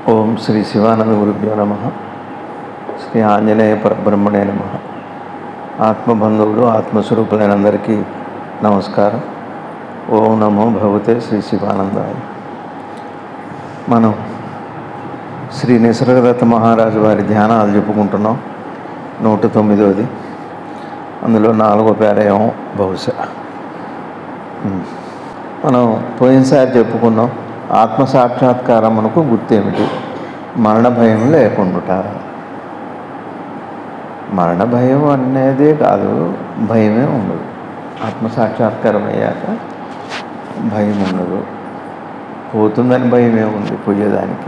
ఓం శ్రీ శివానంద గురుభ్యో నమ శ్రీ ఆంజనేయ పరబ్రహ్మణే నమ ఆత్మబంధువులు ఆత్మస్వరూపులైన అందరికీ నమస్కారం ఓం నమో భగవతే శ్రీ శివానందాయ మనం శ్రీ నిసర్గదత్త మహారాజు వారి ధ్యానాలు చెప్పుకుంటున్నాం నూట తొమ్మిదోది అందులో నాలుగో పేరేమో బహుశా ఉమ్. మనం పోయినసారి చెప్పుకున్నాం ఆత్మ సాక్షాత్కారం మనకు గుర్తేమిటి మరణ భయం లేకుండుట మరణ భయం అనేదే కాదు భయమే ఉండదు ఆత్మ సాక్షాత్కారం అయ్యాక భయం ఉండదు పోతుందని భయమే ఉంది పోయేదానికి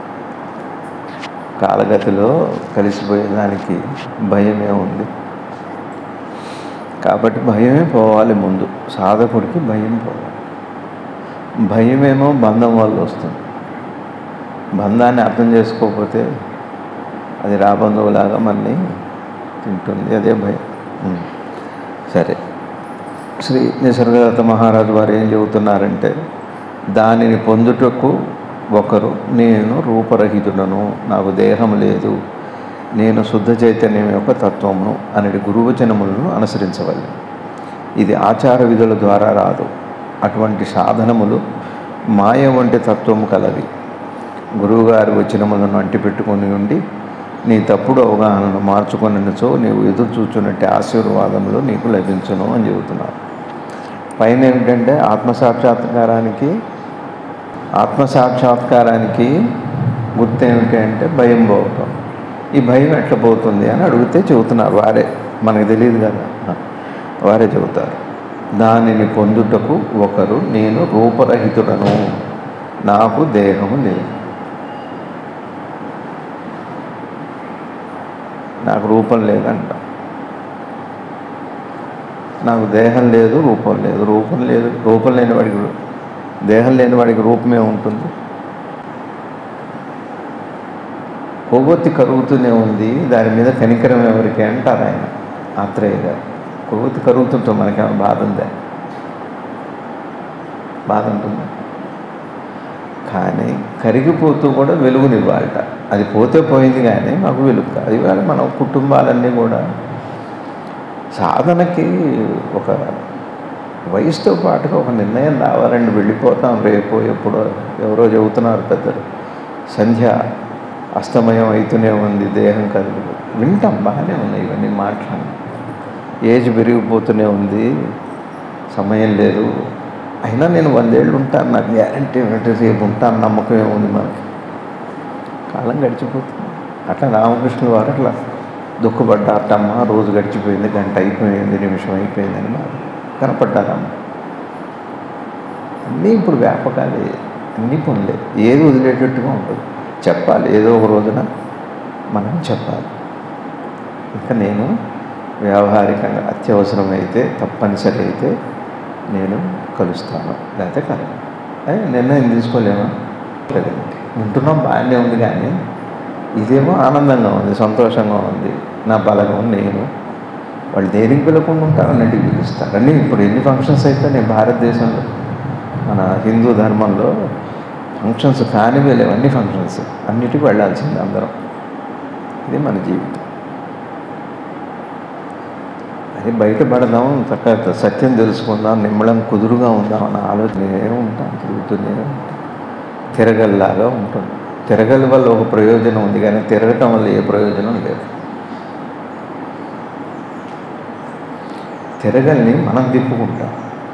కాలగతిలో కలిసిపోయేదానికి భయమే ఉంది కాబట్టి భయమే పోవాలి ముందు సాధకుడికి భయం పోవాలి భయమేమో బంధం వల్ల వస్తుంది బంధాన్ని అర్థం చేసుకోకపోతే అది రాబంధువులాగా మనని తింటుంది అదే భయం ఉం. సరే శ్రీ నిసర్గదత్త మహారాజు వారు ఏం చెబుతున్నారంటే దానిని పొందుటకు ఒకరు నేను రూపరహితుడను నాకు దేహం లేదు నేను శుద్ధ చైతన్యం యొక్క తత్వమును అనేది గురువచనములను అనుసరించవలను ఇది ఆచార విధుల ద్వారా రాదు అటువంటి సాధనములు మాయ వంటి తత్వము కలవి గురువుగారి వచనములను అంటిపెట్టుకొని ఉండి నీ తప్పుడు అవగాహనను మార్చుకొనిచో నీవు ఎదురు చూచున్నట్టు ఆశీర్వాదములు నీకు లభించును అని చెబుతున్నారు పైన ఏమిటంటే ఆత్మసాక్షాత్కారానికి ఆత్మసాక్షాత్కారానికి గుర్తు ఏమిటి అంటే భయం పోవటం ఈ భయం ఎట్లా పోతుంది అని అడిగితే చెబుతున్నారు వారే మనకు తెలియదు కదా వారే చెబుతారు దానిని పొందుటకు ఒకరు నేను రూపరహితుడను నాకు దేహము లేదు నాకు రూపం లేదంట నాకు దేహం లేదు రూపం లేదు రూపం లేదు రూపం లేని వాడికి రూ- దేహం లేని వాడికి రూపమే ఉంటుంది కొవ్వొత్తి కరుగుతూనే ఉంది దాని మీద కనికరం ఎవరికి అంటారు ఆయన ఆత్రేయ గారు కొవ్వొత్తి కరుగుతుంటాం మనకేమో బాధ ఉందా బాధ ఉంటుందా కానీ కరిగిపోతూ కూడా వెలుగునివ్వాలట అది పోతే పోయింది కానీ మాకు వెలుగు అది ఇవాళ మన కుటుంబాలన్నీ కూడా సాధనకి ఒక వయసుతో పాటుగా ఒక నిర్ణయం రావాలండి వెళ్ళిపోతాం రేపు ఎప్పుడో ఎవరో చెబుతున్నారు పెద్దలు సంధ్య అస్తమయం అవుతూనే ఉంది దేహం కదులు వింటాం బాగానే ఉన్నాయి ఇవన్నీ మాట్లాడి ఏజ్ పెరిగిపోతూనే ఉంది సమయం లేదు అయినా నేను వందేళ్ళు ఉంటాను నాకు గ్యారంటీ ఏమిటి రేపు ఉంటాను నమ్మకం ఏముంది మనకి కాలం గడిచిపోతుంది అట్లా రామకృష్ణుల వారు అట్లా దుఃఖపడ్డారటమ్మ రోజు గడిచిపోయింది గంట అయిపోయింది నిమిషం అయిపోయిందని మరి కనపడ్డారమ్మ అన్నీ ఇప్పుడు వ్యాపకాలే అన్నీ పనులే ఏది వదిలేటట్టుగా ఉంటుంది చెప్పాలి ఏదో ఒక రోజున మనం చెప్పాలి ఇంకా నేను వ్యావహారికంగా అత్యవసరమైతే తప్పనిసరి అయితే నేను కలుస్తాను లేకపోతే కలగను ఏ, నిర్ణయం తీసుకోలేమా లేదండి ఉంటున్నాం బాగానే ఉంది కానీ ఇదేమో ఆనందంగా ఉంది సంతోషంగా ఉంది నా బలగం నేను వాళ్ళు దేనికి పిలవకుండా ఉంటారు అన్నింటికి పిలుస్తారు అన్నీ ఇప్పుడు ఎన్ని ఫంక్షన్స్ అయితే నేను భారతదేశంలో మన హిందూ ధర్మంలో ఫంక్షన్స్ కానివే లేవు అన్ని ఫంక్షన్స్ అన్నిటికీ వెళ్ళాల్సింది అందరం ఇది మన జీవితం అది బయటపడదాం చక్కగా సత్యం తెలుసుకుందాం నిమ్మళం కుదురుగా ఉందాం అన్న ఆలోచనే ఉంటాం తిరుగుతూనే ఉంటాం తిరగల్లాగా ఉంటుంది తిరగల వల్ల ఒక ప్రయోజనం ఉంది కానీ తిరగటం వల్ల ఏ ప్రయోజనం లేదు తిరగల్ని మనం తిప్పుకుంటాం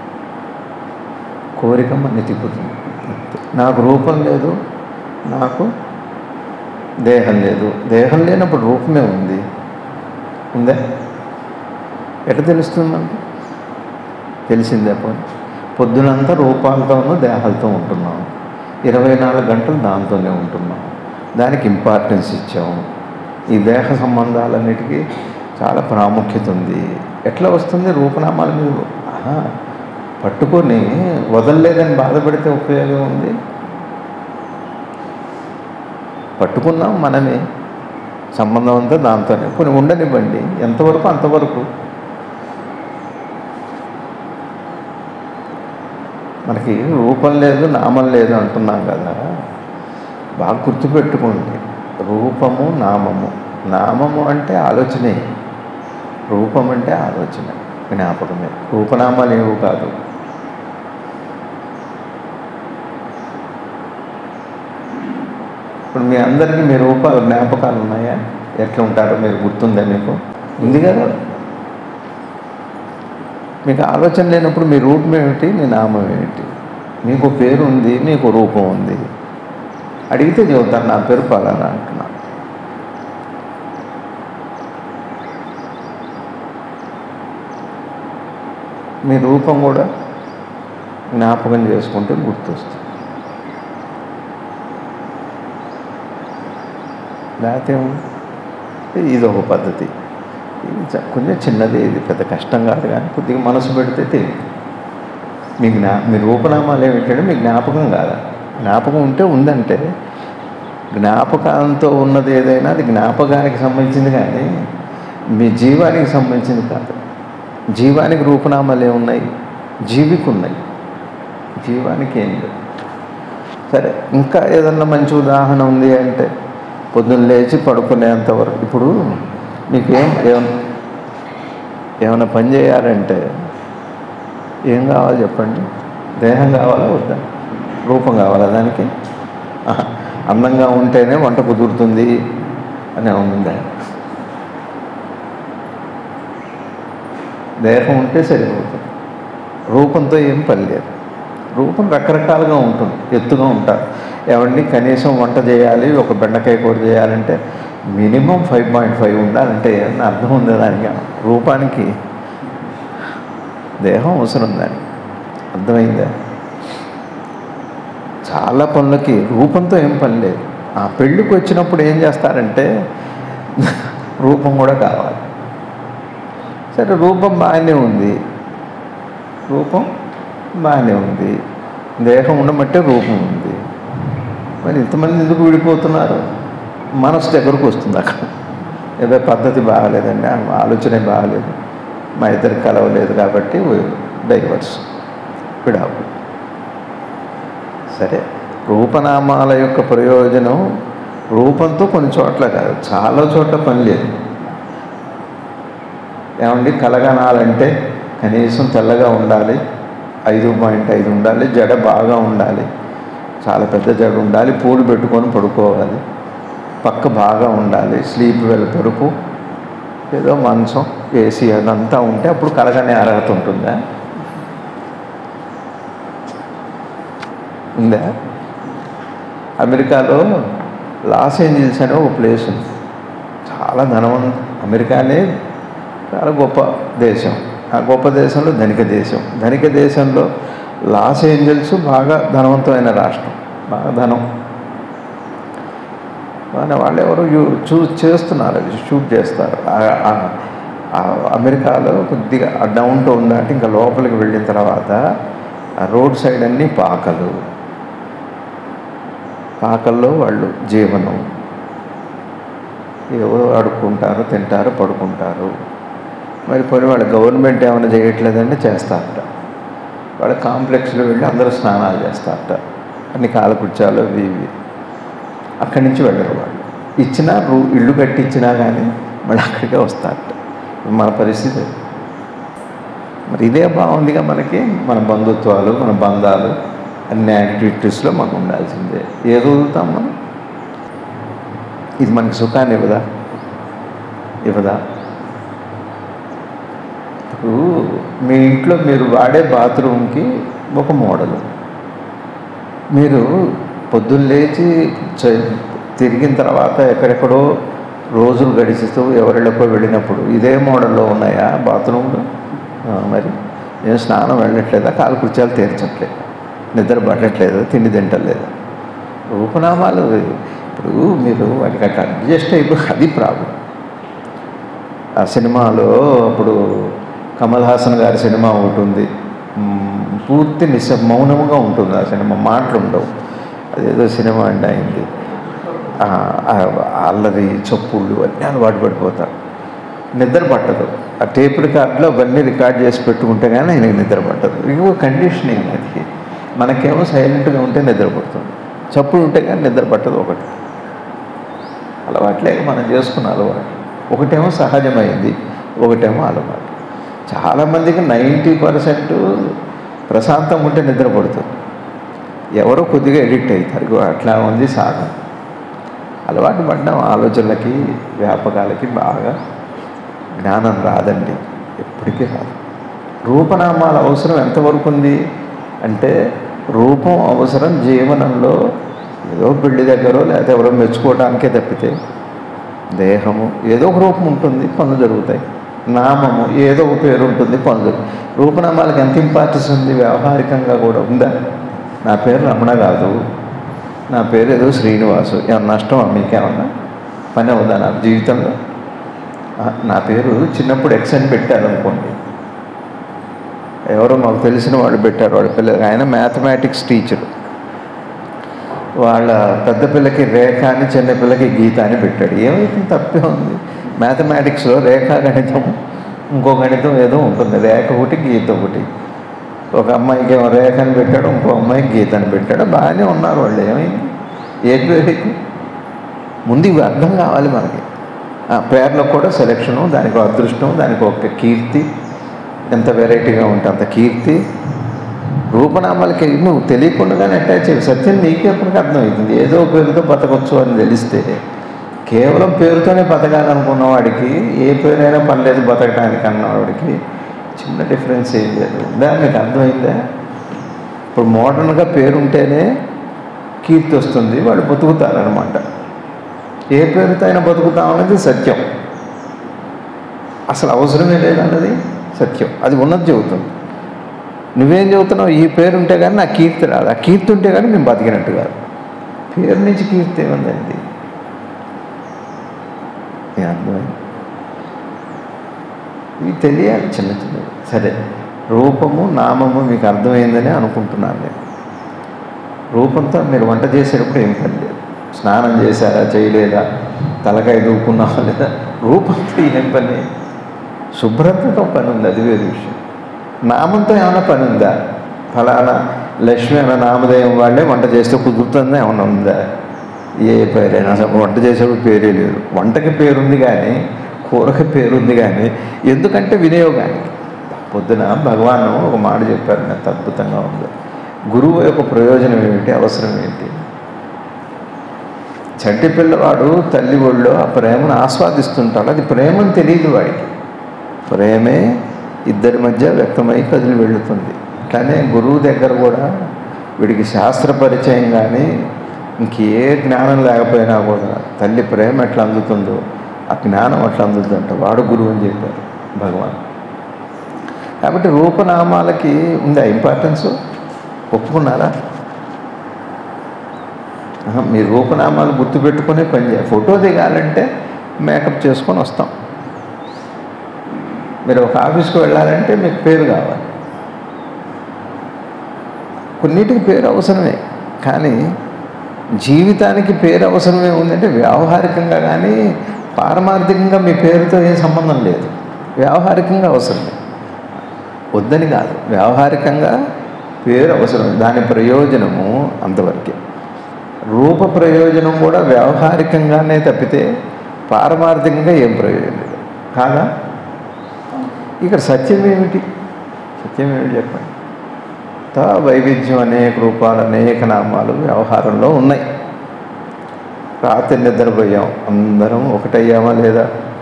కోరిక మన తిప్పుతుంది అంతే. నాకు రూపం లేదు నాకు దేహం లేదు దేహం లేనప్పుడు రూపమే ఉంది ఉందా ఎట్లా తెలుస్తుంది మనకి తెలిసిందే పోనీ పొద్దునంతా రూపాలతోనూ దేహాలతో ఉంటున్నాం ఇరవై నాలుగు గంటలు దాంతోనే ఉంటున్నాం దానికి ఇంపార్టెన్స్ ఇచ్చాము ఈ దేహ సంబంధాలన్నిటికీ చాలా ప్రాముఖ్యత ఉంది ఎట్లా వస్తుంది రూపనామాల మీద ఆహా, పట్టుకొని వదలలేదని బాధపడితే ఉపయోగం ఉంది పట్టుకున్నాం మనమే సంబంధం అంతా దాంతోనే కొన్ని ఉండనివ్వండి ఎంతవరకు అంతవరకు మనకి రూపం లేదు నామం లేదు అంటున్నాం కదా బాగా గుర్తుపెట్టుకోండి రూపము నామము నామము అంటే ఆలోచనే రూపం అంటే ఆలోచన జ్ఞాపకమే రూపనామాలు ఏవో కాదు ఇప్పుడు మీ అందరికీ మీ రూపాలు జ్ఞాపకాలు ఉన్నాయా ఎట్లా ఉంటారో మీరు గుర్తుందా మీకు ఉంది కదా మీకు ఆలోచన లేనప్పుడు మీ రూపం ఏమిటి మీ నామం ఏమిటి మీకు పేరు ఉంది మీకు రూపం ఉంది అడిగితే చెబుతాను నా పేరు పలానా అంటున్నా మీ రూపం కూడా జ్ఞాపకం చేసుకుంటే గుర్తొస్తుంది లేకపోతే ఏముంది? ఇది ఒక పద్ధతి ఇది చ- కొంచెం చిన్నది ఇది పెద్ద కష్టం కాదు కానీ కొద్దిగా మనసు పెడితే తెలియదు మీ జ్ఞా మీ రూపనామాలు ఏమిటంటే మీ జ్ఞాపకం కాదా జ్ఞాపకం ఉంటే ఉందంటే జ్ఞాపకంతో ఉన్నది ఏదైనా అది జ్ఞాపకానికి సంబంధించింది కానీ మీ జీవానికి సంబంధించింది కాదు జీవానికి రూపనామాలు ఏమున్నాయి జీవికి ఉన్నాయి జీవానికి ఏం లేదు సరే ఇంకా ఏదన్నా మంచి ఉదాహరణ ఉంది అంటే పొద్దున్న లేచి పడుకునేంత వరకు ఇప్పుడు మీకు ఏం ఏం ఏమైనా పని చేయాలంటే ఏం కావాలి చెప్పండి దేహం కావాలా వద్దా రూపం కావాలా దానికి ఆహా. అందంగా ఉంటేనే వంట కుదురుతుంది అని ఉందా దేహం ఉంటే సరిపోతుంది రూపంతో ఏం పని లేదు రూపం రకరకాలుగా ఉంటుంది ఎత్తుగా ఉంటారు ఏమండి కనీసం వంట చేయాలి ఒక బెండకాయ కూర చేయాలంటే మినిమం ఫైవ్ పాయింట్ ఫైవ్ ఉండాలంటే ఏమన్నా అర్థం ఉంది దానికి రూపానికి దేహం అవసరం దానికి అర్థమైందా చాలా పనులకి రూపంతో ఏం పని లేదు ఆ పెళ్ళికి వచ్చినప్పుడు ఏం చేస్తారంటే రూపం కూడా కావాలి సరే రూపం బాగానే ఉంది రూపం బాగానే ఉంది దేహం ఉండమంటే రూపం ఉంది మరి ఇంతమంది ఎందుకు విడిపోతున్నారు మనసు దగ్గరకు వస్తుంది అక్కడ ఏదో పద్ధతి బాగాలేదండి ఆ ఆలోచనే బాగాలేదు మా ఇద్దరికి కలవలేదు కాబట్టి డైవర్స్ విడాకు సరే రూపనామాల యొక్క ప్రయోజనం రూపంతో కొన్ని చోట్ల కాదు చాలా చోట్ల పని లేదు ఏమండి కలగనాలంటే కనీసం తెల్లగా ఉండాలి ఐదు పాయింట్ ఐదు ఉండాలి జడ బాగా ఉండాలి చాలా పెద్ద జడ ఉండాలి పూలు పెట్టుకొని పడుకోవాలి పక్క బాగా ఉండాలి స్లీప్ వెల్ పరుపు ఏదో మంచం ఏసీ అదంతా ఉంటే అప్పుడు కలగనే అర్హత ఉంటుందా ఉందా అమెరికాలో లాస్ ఏంజల్స్ అనే ఒక ప్లేస్ ఉంది చాలా ధనవంత అమెరికానే చాలా గొప్ప దేశం ఆ గొప్ప దేశంలో ధనిక దేశం ధనిక దేశంలో లాస్ ఏంజల్స్ బాగా ధనవంతమైన రాష్ట్రం బాగా ధనం కానీ వాళ్ళు ఎవరు యూ- చూ చేస్తున్నారు అది షూట్ చేస్తారు ఆ- ఆ- ఆ అమెరికాలో కొద్దిగా డౌన్ టౌన్ దాటి ఇంకా లోపలికి వెళ్ళిన తర్వాత ఆ రోడ్ సైడ్ అన్నీ పాకలు పాకల్లో వాళ్ళు జీవనం ఏవో అడుక్కుంటారు తింటారు పడుకుంటారు మరి పోనీ వాళ్ళ గవర్నమెంట్ ఏమైనా చేయట్లేదంటే చేస్తారట వాళ్ళ కాంప్లెక్స్లో వెళ్ళి అందరూ స్నానాలు చేస్తారట అన్ని కాలకృత్యాలు అవి ఇవి అక్కడి నుంచి వెళ్ళరు వాళ్ళు ఇచ్చినా రూ ఇల్లు కట్టించినా కానీ మళ్ళీ అక్కడికే వస్తారట మన పరిస్థితి అది. మరి ఇదే బాగుందిగా మనకి మన బంధుత్వాలు మన బంధాలు అన్ని యాక్టివిటీస్లో మనం ఉండాల్సిందే ఏది వదులుతాం మనం ఇది మనకి సుఖాన్ని ఇవ్వదా ఇవ్వదా ఇప్పుడు మీ ఇంట్లో మీరు వాడే బాత్రూమ్కి ఒక మోడలు మీరు పొద్దున్న లేచి చ- తిరిగిన తర్వాత ఎక్కడెక్కడో రోజులు గడిచిస్తూ ఎవరిళ్ళకో వెళ్ళినప్పుడు ఇదే మోడల్లో ఉన్నాయా బాత్రూమ్లు ఆ, మరి నేను స్నానం వెళ్ళట్లేదా కాలకృత్యాలు తీర్చట్లేదు నిద్ర పట్టట్లేదు తిండి తింటలేదు రూపనామాలు ఇప్పుడు మీరు వాటికి అట్లా అడ్జస్ట్ అయిపోయి అది ప్రాబ్లం ఆ సినిమాలో అప్పుడు కమల్ హాసన్ గారి సినిమా ఒకటి ఉంది మ్, పూర్తి నిశ మౌనముగా ఉంటుంది ఆ సినిమా మాటలు ఉండవు అదేదో సినిమా అండి అయింది ఆ, ఆ అల్లరి చప్పుళ్ళు అన్నీ అలవాటు పడిపోతారు నిద్ర పట్టదు ఆ టేప్ రికార్డులో అవన్నీ రికార్డ్ చేసి పెట్టుకుంటే కానీ ఆయనకి నిద్ర పట్టదు ఇంకో కండిషనింగ్ అది మనకేమో సైలెంట్గా ఉంటే నిద్ర పడుతుంది చప్పుడు ఉంటే కానీ నిద్ర పట్టదు ఒకటి అలవాట్లేక మనం చేసుకున్న అలవాటు ఒకటేమో సహజమైంది ఒకటేమో అలవాటు చాలామందికి నైంటీ పర్సెంట్ ప్రశాంతం ఉంటే నిద్ర పడుతుంది ఎవరో కొద్దిగా ఎడిక్ట్ అవుతారు ఇగో అట్లా ఉంది సాధన అలవాటు పడ్డం ఆలోచనలకి వ్యాపకాలకి బాగా జ్ఞానం రాదండి ఎప్పటికీ రాదు రూపనామాల అవసరం ఎంతవరకు ఉంది అంటే రూపం అవసరం జీవనంలో ఏదో పెళ్లి దగ్గర లేకపోతే ఎవరో మెచ్చుకోవడానికే తప్పితే దేహము ఏదో ఒక రూపం ఉంటుంది పనులు జరుగుతాయి నామము ఏదో ఒక పేరు ఉంటుంది పనులు జరుగుతాయి రూపనామాలకు ఎంత ఇంపార్టెన్స్ ఉంది వ్యవహారికంగా కూడా ఉందా నా పేరు రమణ కాదు నా పేరు ఏదో శ్రీనివాసు ఏమన్నా నష్టమా మీకేమన్నా పని అవుదా నా జీవితంలో ఆ, నా పేరు చిన్నప్పుడు ఎక్స్ అని పెట్టారు అనుకోండి ఎవరో మాకు తెలిసిన వాళ్ళు పెట్టారు వాళ్ళ పిల్లలు ఆయన మ్యాథమెటిక్స్ టీచరు వాళ్ళ పెద్ద పిల్లకి రేఖ అని చిన్న పిల్లకి గీత అని పెట్టాడు ఏమైతే తప్పే ఉంది మ్యాథమెటిక్స్లో రేఖా గణితం ఇంకో గణితం ఏదో ఉంటుంది రేఖ ఒకటి గీత ఒకటి ఒక అమ్మాయికి ఏమో రేఖ అని పెట్టాడు ఇంకో అమ్మాయికి గీత అని పెట్టాడు బాగానే ఉన్నారు వాళ్ళు ఏమైంది ఏ పేరుకి ముందు ఇవి అర్థం కావాలి మనకి ఆ పేర్లో కూడా సెలక్షను దానికి ఒక అదృష్టం దానికి ఒక కీర్తి ఎంత వెరైటీగా ఉంటే అంత కీర్తి రూపనామాలకి నువ్వు తెలియకుండానే అటాచ్ అయ్యి సత్యం నీకే ఎప్పటికీ అర్థమవుతుంది ఏదో పేరుతో బతకొచ్చు అని తెలిస్తే కేవలం పేరుతోనే బతకాలనుకున్న వాడికి ఏ పేరైనా పర్లేదు బతకడానికి అన్నవాడికి చిన్న డిఫరెన్స్ ఏం లేదు దా మీకు అర్థమైందా ఇప్పుడు మోడర్న్గా పేరు ఉంటేనే కీర్తి వస్తుంది వాళ్ళు బతుకుతారనమాట ఏ పేరుతో అయినా బతుకుతాం అనేది సత్యం అసలు అవసరమే లేదన్నది సత్యం అది ఉన్నది చెబుతుంది నువ్వేం చెబుతున్నావు ఈ పేరు ఉంటే కానీ నా కీర్తి రాదు ఆ కీర్తి ఉంటే కానీ మేము బతికినట్టు కాదు పేరు నుంచి కీర్తి ఏముందండి ఏ అర్థమైంది ఇవి తెలియాలి చిన్న చిన్నవి సరే రూపము నామము మీకు అర్థమైందని అనుకుంటున్నాను నేను రూపంతో మీరు వంట చేసేటప్పుడు ఏం పని లేదు స్నానం చేశారా చేయలేదా తలకాయ దూకున్నావా లేదా రూపంతో ఏం పని శుభ్రతతో పని ఉంది అది వేరే విషయం నామంతో ఏమైనా పని ఉందా ఫలానా లక్ష్మి అన్న నామధేయం వాళ్ళే వంట చేస్తే కుదురుతుందా ఏమైనా ఉందా ఏ పేరైనా అసలు వంట చేసేప్పుడు పేరే లేదు వంటకి పేరుంది కానీ కూరకి పేరుంది కానీ ఎందుకంటే వినియోగానికి పొద్దున భగవాన్ ఒక మాట చెప్పారు నాకు అద్భుతంగా ఉంది గురువు యొక్క ప్రయోజనం ఏమిటి అవసరం ఏంటి చంటి పిల్లవాడు తల్లి ఒళ్ళో ఆ ప్రేమను ఆస్వాదిస్తుంటాడు అది ప్రేమని తెలియదు వాడికి ప్రేమే ఇద్దరి మధ్య వ్యక్తమై కదిలి వెళుతుంది కానీ గురువు దగ్గర కూడా వీడికి శాస్త్ర పరిచయం కానీ ఇంకే జ్ఞానం లేకపోయినా కూడా తల్లి ప్రేమ ఎట్లా అందుతుందో ఆ జ్ఞానం అట్లా అందుతుందంట వాడు గురువు అని చెప్పారు భగవాన్ కాబట్టి రూపనామాలకి ఉందా ఇంపార్టెన్స్ ఒప్పుకున్నారా ఆహా, మీ రూపనామాలు గుర్తుపెట్టుకునే పని చేయాలి ఫోటో దిగాలంటే మేకప్ చేసుకొని వస్తాం మీరు ఒక ఆఫీస్కి వెళ్ళాలంటే మీకు పేరు కావాలి కొన్నిటికి పేరు అవసరమే కానీ జీవితానికి పేరు అవసరమే ఉందంటే వ్యావహారికంగా కానీ పారమార్థికంగా మీ పేరుతో ఏం సంబంధం లేదు వ్యావహారికంగా అవసరమే వద్దని కాదు వ్యావహారికంగా పేరు అవసరం దాని ప్రయోజనము అంతవరకే రూప ప్రయోజనం కూడా వ్యావహారికంగానే తప్పితే పారమార్థికంగా ఏం ప్రయోజనం లేదు కాదా ఇక్కడ సత్యం ఏమిటి సత్యం ఏమిటి చెప్పండి తా వైవిధ్యం అనేక రూపాలు అనేక నామాలు వ్యవహారంలో ఉన్నాయి రాత్రి నిద్రపోయాం అందరం ఒకటయ్యామా లేదా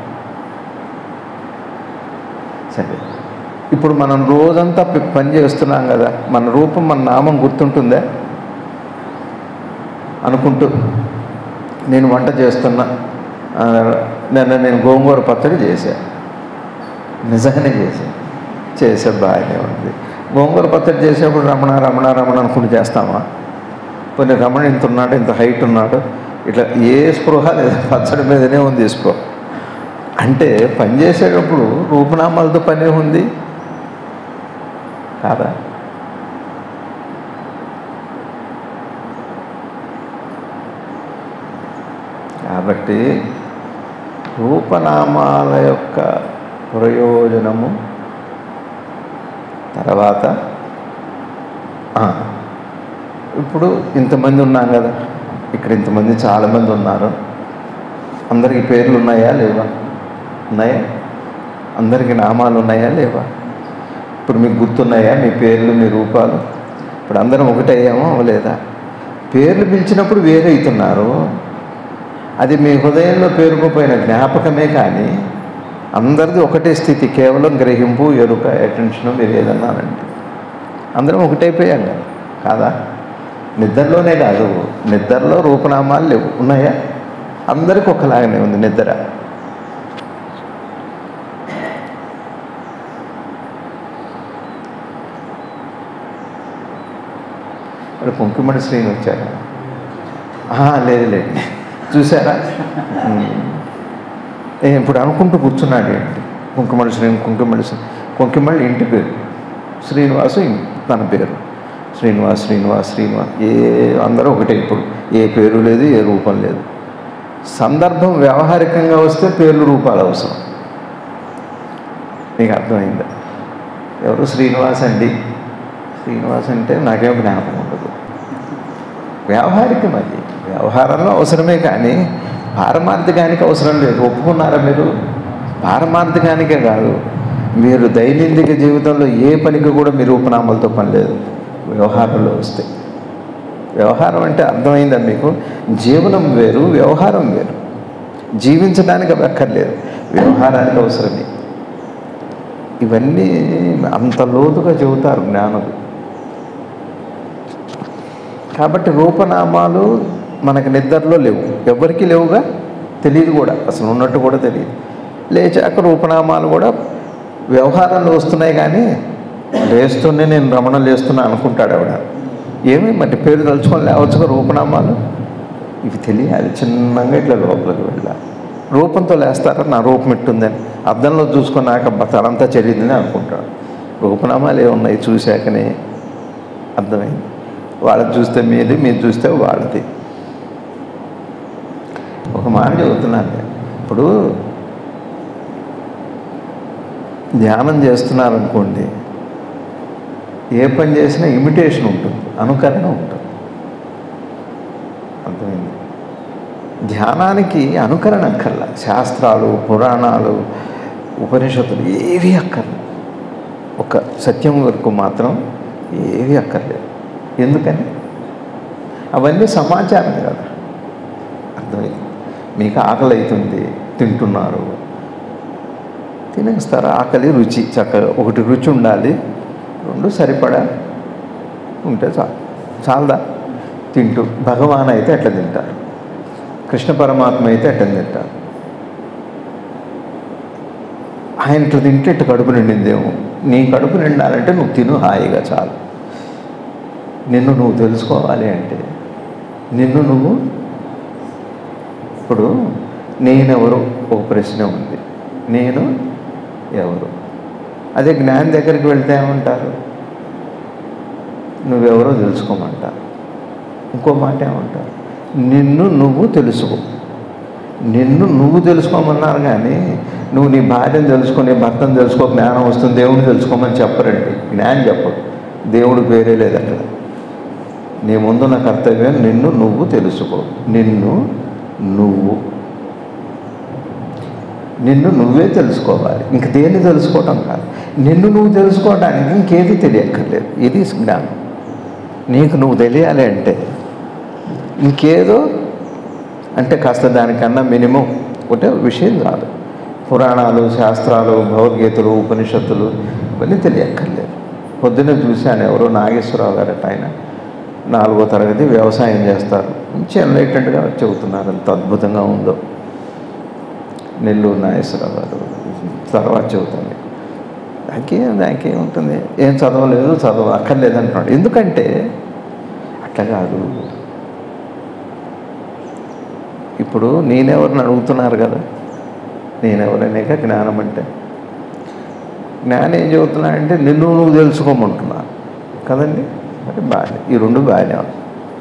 సరే ఇప్పుడు మనం రోజంతా ప- పని చేస్తున్నాం కదా మన రూపం మన నామం గుర్తుంటుందా అనుకుంటూ నేను వంట చేస్తున్నా ఆ, నిన్న నేను గోంగూర పచ్చడి చేశాను నిజంగానే చేశాను చేసే బాగానే ఉంది గోంగూర పచ్చడి చేసేప్పుడు రమణ రమణ రమణ అనుకుంటూ చేస్తామా కొన్ని రమణ ఇంత ఉన్నాడు ఇంత హైట్ ఉన్నాడు ఇట్లా ఏ స్పృహ లేదు పచ్చడి మీదనే ఉంది ఈ స్పృహ అంటే పని చేసేటప్పుడు రూపనామాలతో పనే ఉంది కాదా కాబట్టి రూపనామాల యొక్క ప్రయోజనము తర్వాత ఆ, ఇప్పుడు ఇంతమంది ఉన్నాం కదా ఇక్కడ ఇంతమంది చాలామంది ఉన్నారు అందరికి పేర్లు ఉన్నాయా లేవా ఉన్నాయా అందరికి నామాలు ఉన్నాయా లేవా ఇప్పుడు మీకు గుర్తున్నాయా మీ పేర్లు మీ రూపాలు ఇప్పుడు అందరం ఒకటయ్యామో లేదా పేర్లు పిలిచినప్పుడు వేరే అవుతున్నారు అది మీ హృదయంలో పేరుకుపోయిన జ్ఞాపకమే కానీ అందరిది ఒకటే స్థితి కేవలం గ్రహింపు ఎరుక అటెన్షను మీరు ఏదన్నానంటే అందరం ఒకటైపోయాం కదా కాదా నిద్రలోనే కాదు నిద్రలో రూపనామాలు లేవు ఉన్నాయా అందరికి ఒకలాగానే ఉంది నిద్ర ఇప్పుడు పొంకిమడి శ్రీని వచ్చారా ఆహా, లేదు లేదు చూసారా ఉమ్. ఏ, ఇప్పుడు అనుకుంటూ కూర్చున్నాడు ఏంటి కుంకుమడి శ్రీని కుంకుమడి శ్రీ కుంకుమడి ఇంటి పేరు శ్రీనివాసు ఇం- తన పేరు శ్రీనివాస్ శ్రీనివాస్ శ్రీనివాస్ ఏ అందరూ ఒకటే ఇప్పుడు ఏ పేరు లేదు ఏ రూపం లేదు సందర్భం వ్యవహారికంగా వస్తే పేర్లు రూపాలు అవసరం నీకు అర్థమైందా ఎవరు శ్రీనివాస్ అండి శ్రీనివాస్ అంటే నాకేం జ్ఞాపకం ఉండదు వ్యవహారికం అది వ్యవహారంలో అవసరమే కానీ పారమార్థికానికి అవసరం లేదు ఒప్పుకున్నారా మీరు పారమార్థికానికే కాదు మీరు దైనందిక జీవితంలో ఏ పనికి కూడా మీరు ఉపనామాలతో పని లేదు వ్యవహారంలో వస్తే వ్యవహారం అంటే అర్థమైందా మీకు జీవనం వేరు వ్యవహారం వేరు జీవించడానికి అవి అక్కర్లేదు వ్యవహారానికి అవసరమే ఇవన్నీ అంత లోతుగా చెబుతారు జ్ఞానులు కాబట్టి రూపనామాలు మనకి నిద్రలో లేవు ఎవరికి లేవుగా తెలియదు కూడా అసలు ఉన్నట్టు కూడా తెలియదు లేచాక రూపనామాలు కూడా వ్యవహారంలో వస్తున్నాయి కానీ లేస్తూనే నేను రమణ లేస్తున్నా అనుకుంటాడు ఆవిడ ఏమి మరి పేరు తలుచుకొని లేవచ్చుగా రూపనామాలు ఇవి తెలియాలి చిన్నగా ఇట్లా లోపలికి వెళ్ళాలి రూపంతో లేస్తారా నా రూపం ఇట్టుందని అద్దంలో చూసుకున్నాక "అబ్బా, తలంతా చెరిగిందని అనుకుంటాడు రూపనామాలు ఏమున్నాయి చూశాకనే అర్థమైంది వాళ్ళని చూస్తే మీది మీరు చూస్తే వాళ్ళది ఒక మాట చెబుతున్నాను నేను ఇప్పుడు ధ్యానం చేస్తున్నారనుకోండి ఏ పని చేసినా ఇమిటేషన్ ఉంటుంది అనుకరణ ఉంటుంది అర్థమైంది ధ్యానానికి అనుకరణ అక్కర్లా శాస్త్రాలు పురాణాలు ఉపనిషత్తులు ఏవి అక్కర్లేదు ఒక సత్యం వరకు మాత్రం ఏవి అక్కర్లేదు ఎందుకని అవన్నీ సమాచారం కదా అర్థమైంది మీకు ఆకలి అవుతుంది తింటున్నారు తినేస్తారు ఆకలి రుచి చక్కగా ఒకటి రుచి ఉండాలి రెండు సరిపడా ఉంటే చాలు చాలదా తింటూ భగవాన్ అయితే ఎట్లా తింటారు కృష్ణ పరమాత్మ అయితే ఎట్లా తింటారు ఆయన ఇట్లా తింటే ఇట్లా కడుపు నిండిందేమో నీ కడుపు నిండాలంటే నువ్వు తిను హాయిగా చాలు నిన్ను నువ్వు తెలుసుకోవాలి అంటే నిన్ను నువ్వు ఇప్పుడు నేనెవరు ఒక ప్రశ్న ఉంది నేను ఎవరు అదే జ్ఞాని దగ్గరికి వెళ్తే ఏమంటారు నువ్వెవరో తెలుసుకోమంటారు ఇంకో మాట ఏమంటారు నిన్ను నువ్వు తెలుసుకో నిన్ను నువ్వు తెలుసుకోమన్నారు కానీ నువ్వు నీ భార్యను తెలుసుకో నీ భర్తను తెలుసుకో జ్ఞానం వస్తుంది దేవుడిని తెలుసుకోమని చెప్పరండి జ్ఞానం చెప్పడు దేవుడు పేరే లేదు అక్కడ నీ ముందున్న కర్తవ్యం నిన్ను నువ్వు తెలుసుకో నిన్ను నువ్వు నిన్ను నువ్వే తెలుసుకోవాలి ఇంక దేన్ని తెలుసుకోవటం కాదు నిన్ను నువ్వు తెలుసుకోవడానికి ఇంకేది తెలియక్కర్లేదు ఇది జ్ఞానం నీకు నువ్వు తెలియాలి అంటే ఇంకేదో అంటే కాస్త దానికన్నా మినిమం ఒకటే విషయం కాదు పురాణాలు శాస్త్రాలు భగవద్గీతలు ఉపనిషత్తులు ఇవన్నీ తెలియక్కర్లేదు పొద్దున్నే చూశాను ఎవరో నాగేశ్వరరావు గారట ఆయన నాలుగో తరగతి వ్యవసాయం చేస్తారు మంచి ఎన్లైటెంట్గా చెబుతున్నారు ఎంత అద్భుతంగా ఉందో నెల్లూరు నాగేశ్వరరావు గారు తర్వాత చెబుతాను దానికేం దానికేం ఉంటుంది ఏం చదవలేదు చదవ అక్కర్లేదు అంటున్నాడు ఎందుకంటే అట్లా కాదు ఇప్పుడు నేనెవరిని అడుగుతున్నారు కదా నేనెవరనేక జ్ఞానం అంటే జ్ఞానం ఏం చెబుతున్నాడంటే నిన్ను నువ్వు తెలుసుకోమంటున్నా కదండి మరి బాగానే ఈ రెండు బాగానే ఉంది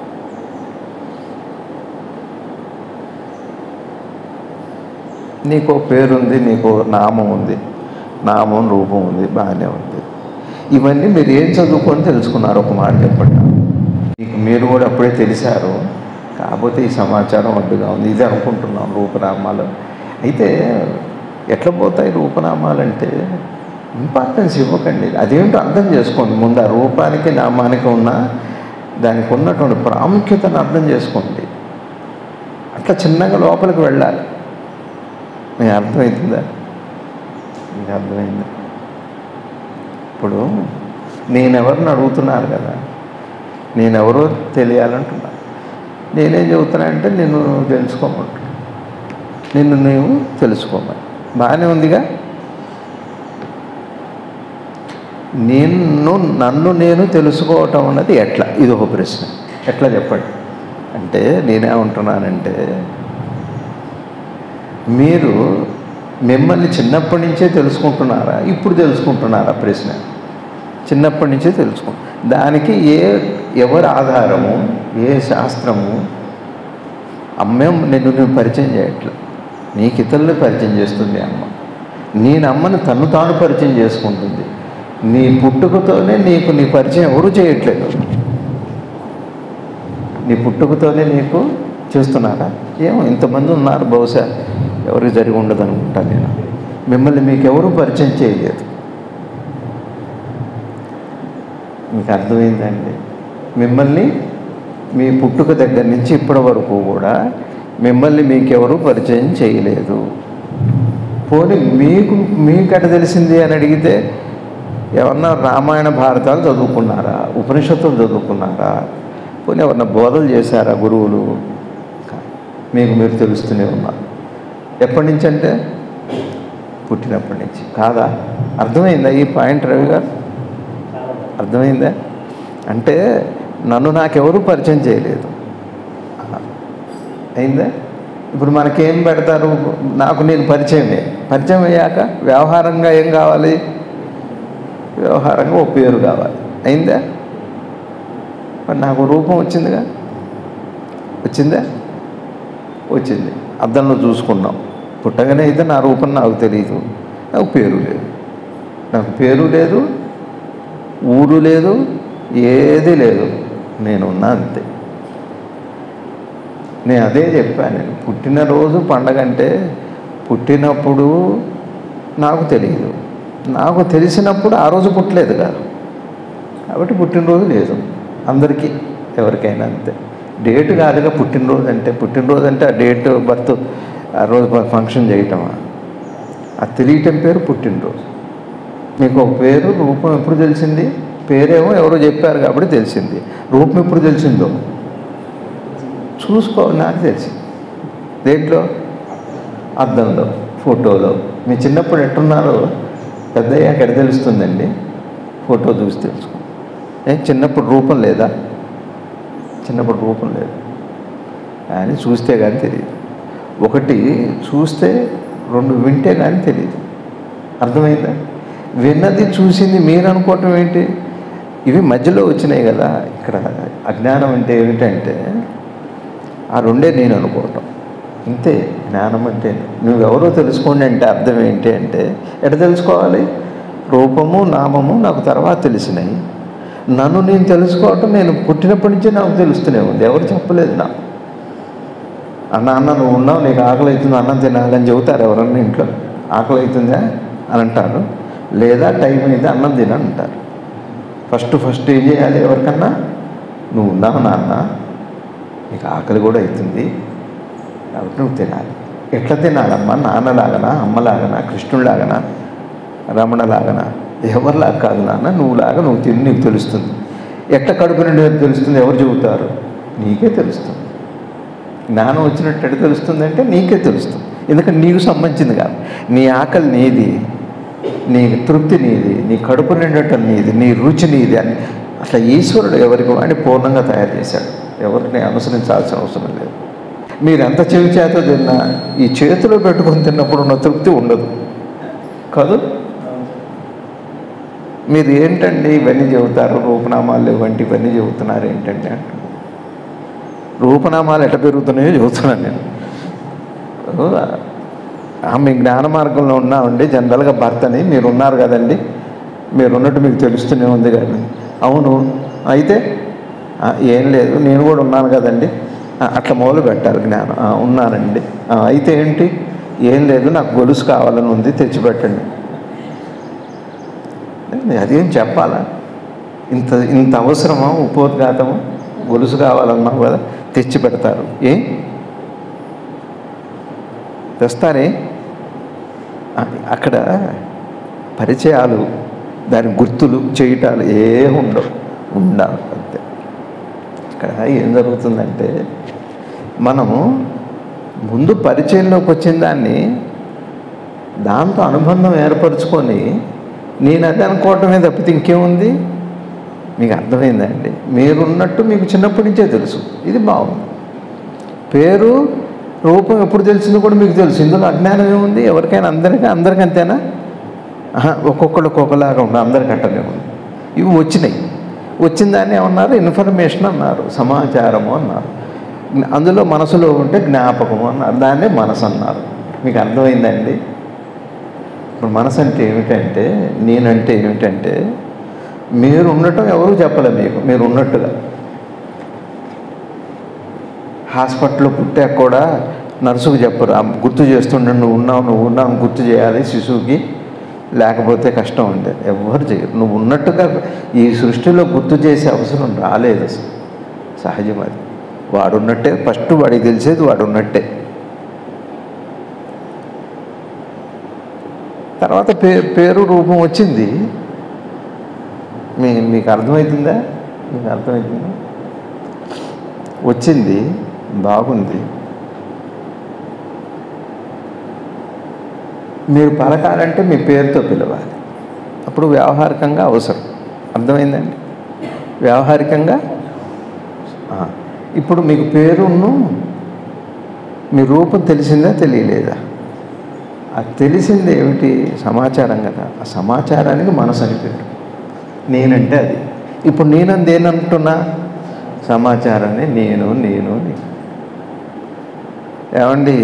నీకు పేరుంది నీకు నామం ఉంది నామం రూపం ఉంది బాగానే ఉంది ఇవన్నీ మీరు ఏం చదువుకొని తెలుసుకున్నారు ఒక మాట చెప్పండి మీకు మీరు కూడా అప్పుడే తెలిసారు కాకపోతే ఈ సమాచారం అడ్డుగా ఉంది ఇది అనుకుంటున్నాం రూపనామాలు అయితే ఎట్లా పోతాయి రూపనామాలంటే ఇంపార్టెన్స్ ఇవ్వకండి అదేంటో అర్థం చేసుకోండి ముందు ఆ రూపానికి నామానికి ఉన్న దానికి ఉన్నటువంటి ప్రాముఖ్యతను అర్థం చేసుకోండి అట్లా చిన్నగా లోపలికి వెళ్ళాలి మీకు అర్థమవుతుందా మీకు అర్థమైందా ఇప్పుడు నేనెవరిని అడుగుతున్నారు కదా నేనెవరో తెలియాలంటున్నా నేనేం చెబుతున్నా అంటే నిన్ను తెలుసుకోమంటున్నా నిన్ను నీవు తెలుసుకోమని బాగానే ఉందిగా నిన్ను నన్ను నేను తెలుసుకోవటం అన్నది ఎట్లా ఇది ఒక ప్రశ్న ఎట్లా చెప్పండి అంటే నేనేమంటున్నానంటే మీరు మిమ్మల్ని చిన్నప్పటి నుంచే తెలుసుకుంటున్నారా ఇప్పుడు తెలుసుకుంటున్నారా ప్రశ్న చిన్నప్పటి నుంచే తెలుసుకో దానికి ఏ ఎవరి ఆధారము ఏ శాస్త్రము అమ్మేం నిన్ను నువ్వు పరిచయం చేయట్లే నీకు ఇతరులు పరిచయం చేస్తుంది అమ్మ నేను అమ్మని తను తాను పరిచయం చేసుకుంటుంది నీ పుట్టుకతోనే నీకు నీ పరిచయం ఎవరు చేయట్లేదు నీ పుట్టుకతోనే నీకు చేస్తున్నారా ఏమో ఇంతమంది ఉన్నారు బహుశా ఎవరికి జరిగి ఉండదు అనుకుంటా నేను మిమ్మల్ని మీకు ఎవరు పరిచయం చేయలేదు మీకు అర్థమైందండి మిమ్మల్ని మీ పుట్టుక దగ్గర నుంచి ఇప్పటి వరకు కూడా మిమ్మల్ని మీకెవరు పరిచయం చేయలేదు పోనీ మీకు మీకట తెలిసింది అని అడిగితే ఏమన్నా రామాయణ భారతాలు చదువుకున్నారా ఉపనిషత్తులు చదువుకున్నారా పోనీ ఎవరన్నా బోధలు చేశారా గురువులు మీకు మీరు తెలుస్తూనే ఉన్నారు ఎప్పటి నుంచి అంటే పుట్టినప్పటి నుంచి కాదా అర్థమైందా ఈ పాయింట్ రవి గారు అర్థమైందా అంటే నన్ను నాకెవరూ పరిచయం చేయలేదు అయిందా ఇప్పుడు మనకేం పెడతారు నాకు నేను పరిచయమే పరిచయం అయ్యాక వ్యవహారంగా ఏం కావాలి వ్యవహారంగా ఓ పేరు కావాలి అయిందా మరి నాకు రూపం వచ్చిందిగా వచ్చిందా వచ్చింది అద్దంలో చూసుకున్నాం పుట్టగానే అయితే నా రూపం నాకు తెలియదు నాకు పేరు లేదు నాకు పేరు లేదు ఊరు లేదు ఏది లేదు నేనున్నా అంతే నేను అదే చెప్పాను నేను పుట్టినరోజు పండగ అంటే పుట్టినప్పుడు నాకు తెలియదు నాకు తెలిసినప్పుడు ఆ రోజు పుట్టలేదు కాదు కాబట్టి పుట్టినరోజు లేదు అందరికీ ఎవరికైనా అంతే డేట్ కాదుగా పుట్టినరోజు అంటే పుట్టినరోజు అంటే ఆ డేట్ బర్త్ ఆ రోజు ఫంక్షన్ చేయటమా అది తెలియటం పేరు పుట్టినరోజు మీకు ఒక పేరు రూపం ఎప్పుడు తెలిసింది పేరేమో ఎవరో చెప్పారు కాబట్టి తెలిసింది రూపం ఎప్పుడు తెలిసిందో చూసుకో నాకు తెలిసింది దేంట్లో అద్దంలో ఫోటోలో మీ చిన్నప్పుడు ఎట్టున్నారో పెద్దయ్యాక ఎక్కడ తెలుస్తుందండి ఫోటో చూసి తెలుసుకో ఏ చిన్నప్పుడు రూపం లేదా చిన్నప్పుడు రూపం లేదు కానీ చూస్తే కానీ తెలియదు ఒకటి చూస్తే రెండు వింటే కానీ తెలియదు అర్థమైందా విన్నది చూసింది మీరు అనుకోవటం ఏంటి ఇవి మధ్యలో వచ్చినాయి కదా ఇక్కడ అజ్ఞానం అంటే ఏమిటంటే ఆ రెండే నేను అనుకోవటం ఇంతే జ్ఞానం అంటే నువ్వెవరో తెలుసుకోండి అంటే అర్థం ఏంటి అంటే ఎట తెలుసుకోవాలి రూపము నామము నాకు తర్వాత తెలిసినాయి నన్ను నేను తెలుసుకోవటం నేను పుట్టినప్పటి నుంచే నాకు తెలుస్తూనే ఉంది ఎవరు చెప్పలేదు నాకు అన్న అన్న నువ్వు ఉన్నావు నీకు ఆకలి అవుతుంది అన్నం తినాలని చెబుతారు ఎవరన్నా ఇంట్లో ఆకలి అవుతుందా అని అంటారు లేదా టైం అయితే అన్నం తినని అంటారు ఫస్ట్ ఫస్ట్ ఏం చేయాలి ఎవరికన్నా నువ్వు ఉన్నావు నాన్న నీకు ఆకలి కూడా అవుతుంది కాబట్టి నువ్వు తినాలి ఎట్లా తినాలమ్మా నాన్నలాగనా అమ్మలాగనా కృష్ణుడిలాగనా రమణలాగనా ఎవరిలాగా కాదు నాన్న నువ్వులాగా నువ్వు తిని నీకు తెలుస్తుంది ఎట్లా కడుపు నుండి తెలుస్తుంది ఎవరు చెబుతారు నీకే తెలుస్తుంది జ్ఞానం వచ్చినట్టు ఎట్ట తెలుస్తుందంటే నీకే తెలుస్తుంది ఎందుకంటే నీకు సంబంధించింది కాదు నీ ఆకలి నీది నీ తృప్తి నీది నీ కడుపు నిండటం నీది నీ రుచి నీది అని అట్లా ఈశ్వరుడు ఎవరికి వాడిని పూర్ణంగా తయారు చేశాడు ఎవరిని అనుసరించాల్సిన అవసరం లేదు మీరు ఎంత చెవి చేత తిన్నా ఈ చేతిలో పెట్టుకొని తిన్నప్పుడు ఉన్న తృప్తి ఉండదు కాదు మీరు ఏంటండి ఇవన్నీ చెబుతారు రూపనామాలు ఇవంటి ఇవన్నీ చెబుతున్నారు ఏంటంటే అంటున్నారు రూపనామాలు ఎట్ట పెరుగుతున్నాయో చెబుతున్నాను నేను ఆమె జ్ఞాన మార్గంలో ఉన్నామండి జనరల్గా భర్తని మీరు ఉన్నారు కదండి మీరు ఉన్నట్టు మీకు తెలుస్తూనే ఉంది కానీ అవును అయితే "ఆ, ఏం లేదు నేను కూడా ఉన్నాను కదండి "ఆ, అట్లా మొదలు పెట్టాలి జ్ఞానం "ఆ, ఉన్నానండి "ఆ, అయితే ఏంటి ఏం లేదు నాకు గొలుసు కావాలని ఉంది తెచ్చిపెట్టండి అదేం చెప్పాలా ఇంత ఇంత అవసరమా ఉపోద్ఘాతము గొలుసు కావాలన్నావు కదా తెచ్చి పెడతారు ఏ తెస్తారే అది అక్కడ పరిచయాలు దాని గుర్తులు చేయటాలు ఏం ఉండవు ఉండాలి అంతే ఇక్కడ ఏం జరుగుతుందంటే మనము ముందు పరిచయంలోకి వచ్చిన దాన్ని దాంతో అనుబంధం ఏర్పరచుకొని నేను అది అనుకోవటమే తప్పితే ఇంకేముంది మీకు అర్థమైందండి మీరున్నట్టు మీకు చిన్నప్పటి నుంచే తెలుసు ఇది బాగుంది పేరు రూపం ఎప్పుడు తెలిసిందో కూడా మీకు తెలుసు ఇందులో అజ్ఞానం ఏముంది ఎవరికైనా అందరికీ అందరికీ అంతేనా ఆహా, ఒక్కొక్కళ్ళు ఒక్కొక్కలాగా ఉండదు అందరికి అట్టనే ఉంది ఇవి వచ్చినాయి వచ్చిన దాన్ని ఏమన్నారు ఇన్ఫర్మేషన్ అన్నారు సమాచారము అన్నారు అందులో మనసులో ఉంటే జ్ఞాపకము అన్నారు దాన్నే మనసు అన్నారు మీకు అర్థమైందండి ఇప్పుడు మనసు అంటే ఏమిటంటే నేనంటే ఏమిటంటే మీరు ఉండటం ఎవరు చెప్పలే మీకు మీరు ఉన్నట్టుగా హాస్పిటల్లో పుట్టాక కూడా నర్సుకు చెప్పరు ఆ గుర్తు చేస్తుండే నువ్వు ఉన్నావు నువ్వు ఉన్నావు అని గుర్తు చేయాలి శిశువుకి లేకపోతే కష్టం ఉండే ఎవ్వరు చేయరు నువ్వు ఉన్నట్టుగా ఈ సృష్టిలో గుర్తు చేసే అవసరం రాలేదు అసలు సహజం అది వాడు ఉన్నట్టే ఫస్ట్ వాడికి తెలిసేది వాడు ఉన్నట్టే తర్వాత పే పేరు రూపం వచ్చింది మీ మీకు అర్థమవుతుందా మీకు అర్థమవుతుందా వచ్చింది బాగుంది మీరు పలకాలంటే మీ పేరుతో పిలవాలి అప్పుడు వ్యావహారికంగా అవసరం అర్థమైందండి వ్యావహారికంగా ఆ, ఇప్పుడు మీకు పేరును మీ రూపం తెలిసిందా తెలియలేదా అది తెలిసింది ఏమిటి సమాచారం కదా ఆ సమాచారానికి మనసు అని పేరు నేనంటే అది ఇప్పుడు నేనంది ఏనంటున్నా సమాచారాన్ని నేను నేను నేను. ఏమండి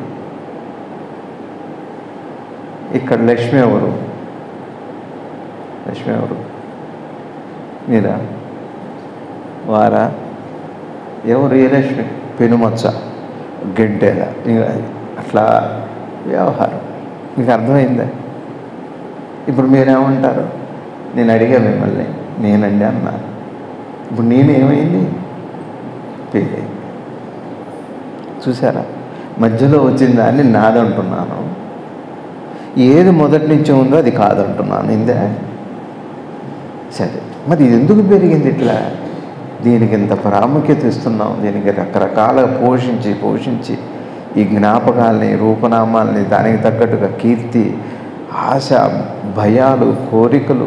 ఇక్కడ లక్ష్మి ఎవరు లక్ష్మి ఎవరు మీరా వారా ఎవరు ఏ లక్ష్మి పెనుమచ్చ గంటేల ఇంకా అట్లా వ్యవహారం మీకు అర్థమైందా ఇప్పుడు మీరేమంటారు నేను అడిగా మిమ్మల్ని నేనండి అన్నారు ఇప్పుడు నేను ఏమైంది పేరైంది చూసారా మధ్యలో వచ్చిన దాన్ని నాదంటున్నాను ఏది మొదటి నుంచి ఉందో అది కాదంటున్నాను ఇందే సరే మరి ఇది ఎందుకు పెరిగింది ఇట్లా దీనికి ఇంత ప్రాముఖ్యత ఇస్తున్నాం దీనికి రకరకాల పోషించి పోషించి ఈ జ్ఞాపకాల్ని రూపనామాల్ని దానికి తగ్గట్టుగా కీర్తి ఆశ భయాలు కోరికలు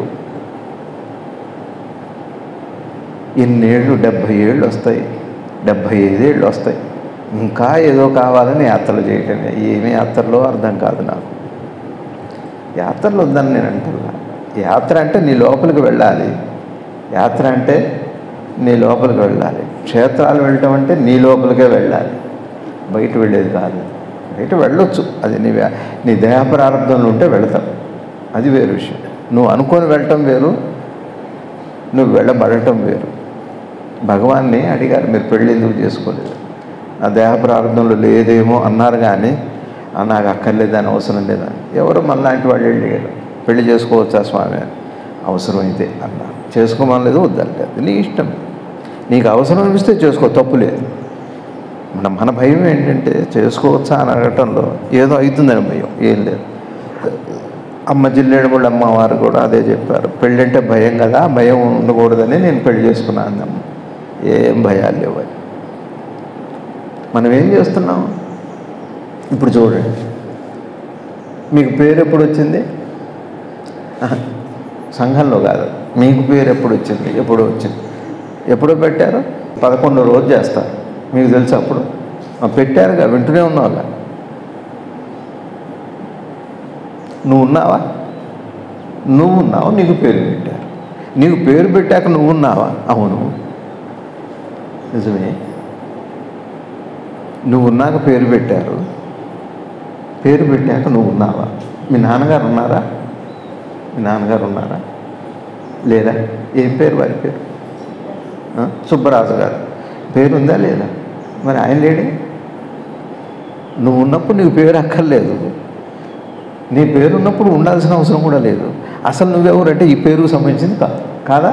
ఇన్నేళ్ళు డెబ్భై ఏళ్ళు వస్తాయి డెబ్భై ఐదేళ్ళు వస్తాయి ఇంకా ఏదో కావాలని యాత్రలు చేయటమే ఏమి యాత్రలో అర్థం కాదు నాకు యాత్రలు వద్దని నేను అంటున్నా యాత్ర అంటే నీ లోపలికి వెళ్ళాలి యాత్ర అంటే నీ లోపలికి వెళ్ళాలి క్షేత్రాలు వెళ్ళటం అంటే నీ లోపలికే వెళ్ళాలి బయట వెళ్ళేది కాదు బయట వెళ్ళొచ్చు అది నీ వ్యా- నీ దేహ ప్రారంభంలో ఉంటే వెళతాం అది వేరు విషయం నువ్వు అనుకొని వెళ్ళటం వేరు నువ్వు వెళ్ళబడటం వేరు భగవాన్ని అడిగారు మీరు పెళ్ళి ఎందుకు చేసుకోలేదు నా దేహ ప్రారంభంలో లేదేమో అన్నారు కానీ "ఆ, నాకు అక్కర్లేదని అవసరం లేదని ఎవరు మనలాంటి వాళ్ళు వెళ్ళారు పెళ్లి చేసుకోవచ్చా స్వామి అని అవసరమైతే అన్నారు చేసుకోమనలేదు వద్దలేదు నీ ఇష్టం నీకు అవసరం అనిపిస్తే చేసుకో తప్పు లేదు మన మన భయం ఏంటంటే చేసుకోవచ్చా అని అడగటంలో ఏదో అవుతుందని భయం ఏం లేదు అమ్మ జిల్లేడుముళ్ళ అమ్మవారు కూడా అదే చెప్పారు పెళ్ళి అంటే భయం కదా ఆ భయం ఉండకూడదని నేను పెళ్లి చేసుకున్నాను అమ్మ ఏం భయాలు లేవు అని. మనం ఏం చేస్తున్నాం ఇప్పుడు చూడండి మీకు పేరు ఎప్పుడు వచ్చింది ఆహా, సంఘంలో కాదు మీకు పేరు ఎప్పుడు వచ్చింది ఎప్పుడు వచ్చింది ఎప్పుడు పెట్టారు పదకొండో రోజు చేస్తారు మీకు తెలుసు అప్పుడు ఆ, పెట్టారుగా వింటూనే ఉన్నావుగా నువ్వు ఉన్నావా నువ్వు ఉన్నావు నీకు పేరు పెట్టారు నీకు పేరు పెట్టాక నువ్వు ఉన్నావా అవును నిజమే నువ్వు ఉన్నాక పేరు పెట్టారు పేరు పెట్టాక నువ్వు ఉన్నావా మీ నాన్నగారు ఉన్నారా మీ నాన్నగారు ఉన్నారా లేదా ఏం పేరు వారి పేరు ఆ? సుబ్బరాజు గారు పేరు ఉందా లేదా మరి ఆయన లేడే నువ్వు ఉన్నప్పుడు నీకు పేరు అక్కర్లేదు నీ పేరు ఉన్నప్పుడు ఉండాల్సిన అవసరం కూడా లేదు అసలు నువ్వెవరంటే ఈ పేరుకు సంబంధించింది కాదు కాదా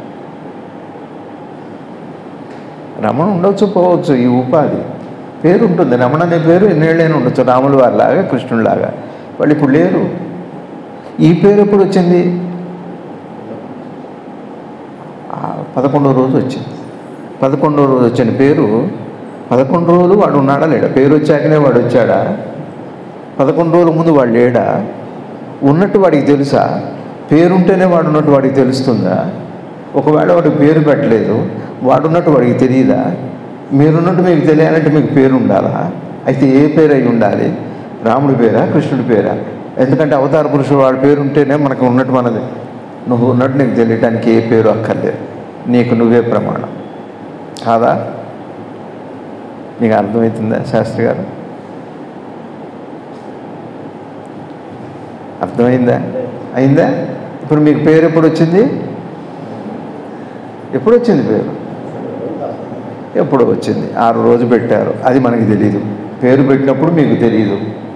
రమణ ఉండొచ్చు పోవచ్చు ఈ ఉపాధి పేరు ఉంటుంది రమణ అనే పేరు ఎన్నేళ్ళైనా ఉండొచ్చు రాముల వారిలాగా కృష్ణుడిలాగా వాళ్ళు ఇప్పుడు లేరు ఈ పేరు ఎప్పుడు వచ్చింది ఆ పదకొండో రోజు వచ్చింది పదకొండో రోజు వచ్చిన పేరు పదకొండు రోజులు వాడు ఉన్నాడా లేడా పేరు వచ్చాకనే వాడు వచ్చాడా పదకొండు రోజుల ముందు వాడు లేడా ఉన్నట్టు వాడికి తెలుసా పేరుంటేనే వాడు ఉన్నట్టు వాడికి తెలుస్తుందా ఒకవేళ వాడికి పేరు పెట్టలేదు వాడున్నట్టు వాడికి తెలియదా మీరున్నట్టు మీకు తెలియాలంటే మీకు పేరు ఉండాలా అయితే ఏ పేరు అయి ఉండాలి రాముడి పేరా కృష్ణుడి పేరా ఎందుకంటే అవతార పురుషుడు వాడి పేరు ఉంటేనే మనకు ఉన్నట్టు మనది నువ్వు ఉన్నట్టు నీకు తెలియటానికి ఏ పేరు అక్కర్లేదు నీకు నువ్వే ప్రమాణం కాదా మీకు అర్థమవుతుందా శాస్త్రి గారు అర్థమైందా అయిందా ఇప్పుడు మీకు పేరు ఎప్పుడు వచ్చింది ఎప్పుడు వచ్చింది పేరు ఎప్పుడు వచ్చింది ఆరు రోజు పెట్టారు అది మనకి తెలియదు పేరు పెట్టినప్పుడు మీకు తెలియదు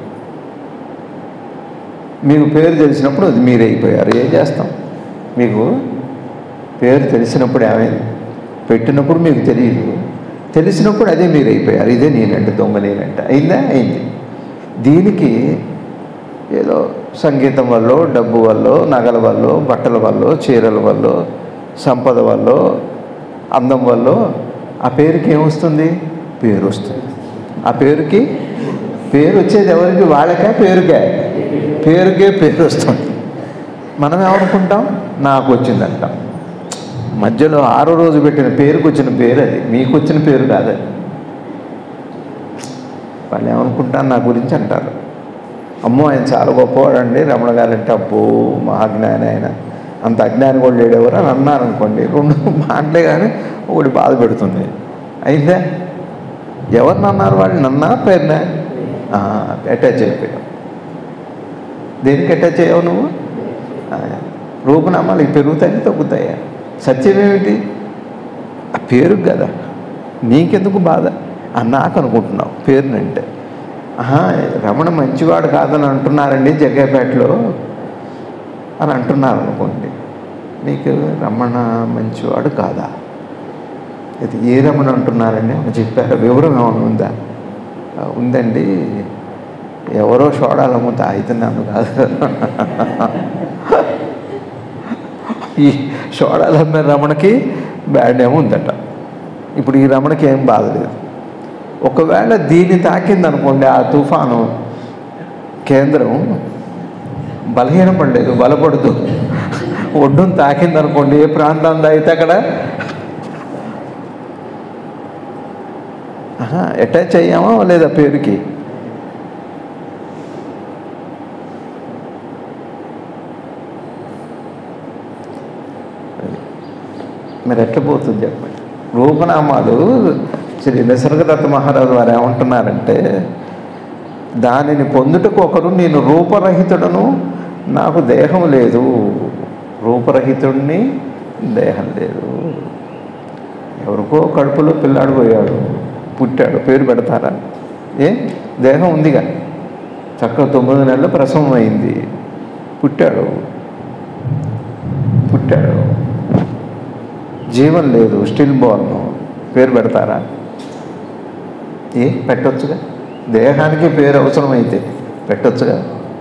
మీకు పేరు తెలిసినప్పుడు అది మీరే అయిపోయారు ఏం చేస్తాం మీకు పేరు తెలిసినప్పుడు ఏమైంది పెట్టినప్పుడు మీకు తెలియదు తెలిసినప్పుడు అదే మీరు అయిపోయారు ఇదే నేనంటే దొంగ నేనంటే అయిందా అయింది దీనికి ఏదో సంగీతం వల్ల డబ్బు వల్ల నగల వల్ల బట్టల వల్ల చీరల వల్ల సంపద వల్ల అందం వల్ల ఆ పేరుకి ఏమొస్తుంది పేరు వస్తుంది ఆ పేరుకి పేరు వచ్చేది ఎవరికి వాళ్ళకే పేరుకే పేరుకే పేరు వస్తుంది మనం ఏమనుకుంటాం నాకు వచ్చిందంటాం మధ్యలో ఆరో రోజు పెట్టిన పేరుకు వచ్చిన పేరు అది మీకు వచ్చిన పేరు కాదది వాళ్ళు ఏమనుకుంటారు నా గురించి అంటారు అమ్మో ఆయన చాలా గొప్పవాడండి రమణ గారు అంటే అబ్బో మహాజ్ఞాని ఆయన అంత అజ్ఞాని కూడా లేడెవరు అని అన్నారు అనుకోండి రెండు మాటలే కానీ ఒకటి బాధ పెడుతుంది అయితే ఎవరిని అన్నారు వాళ్ళు నన్నా పేరునా అటాచ్ అయిపోయావు దేనికి అటాచ్ అయ్యావు నువ్వు ఆ, రూపనామాలు ఇవి పెరుగుతాయి తగ్గుతాయా సత్యం ఏమిటి ఆ పేరు కదా నీకెందుకు బాధ ఆ నాకు అనుకుంటున్నావు పేరునంటే ఆహా రమణ మంచివాడు కాదని అంటున్నారండి జగ్గేపేటలో అని అంటున్నారు అనుకోండి నీకు రమణ మంచివాడు కాదా ఇది ఏ రమణ అంటున్నారండి అని చెప్పారు వివరం ఏమైనా ఉందా "ఆ, ఉందండి ఎవరో షోడాలమ్మ తాగుతున్నాను కాదు ఈ షోడాలు అమ్మే రమణకి బ్యాడ్ ఏమో ఉందట ఇప్పుడు ఈ రమణకి ఏం బాధ లేదు ఒకవేళ దీన్ని తాకింది అనుకోండి ఆ తుఫాను కేంద్రం బలహీనపడలేదు బలపడుతూ ఒడ్డును తాకింది అనుకోండి ఏ ప్రాంతం తాగితే అక్కడ అటాచ్ అయ్యామా లేదా పేరుకి అది. మరి ఎట్లా పోతుంది చెప్పండి రూపనామాలు శ్రీ నిసర్గదత్త మహారాజు వారు ఏమంటున్నారంటే దానిని పొందుటకు ఒకరు నేను రూపరహితుడను నాకు దేహం లేదు రూపరహితుడిని దేహం లేదు ఎవరికో కడుపులో పిల్లాడు పోయాడు పుట్టాడు పేరు పెడతారా ఏ దేహం ఉందిగా చక్కగా తొమ్మిది నెలలు ప్రసవం అయింది పుట్టాడు పుట్టాడు జీవం లేదు స్టిల్ బోర్న్ పేరు పెడతారా ఏ పెట్టొచ్చుగా దేహానికి పేరు అవసరమైతే పెట్టొచ్చుగా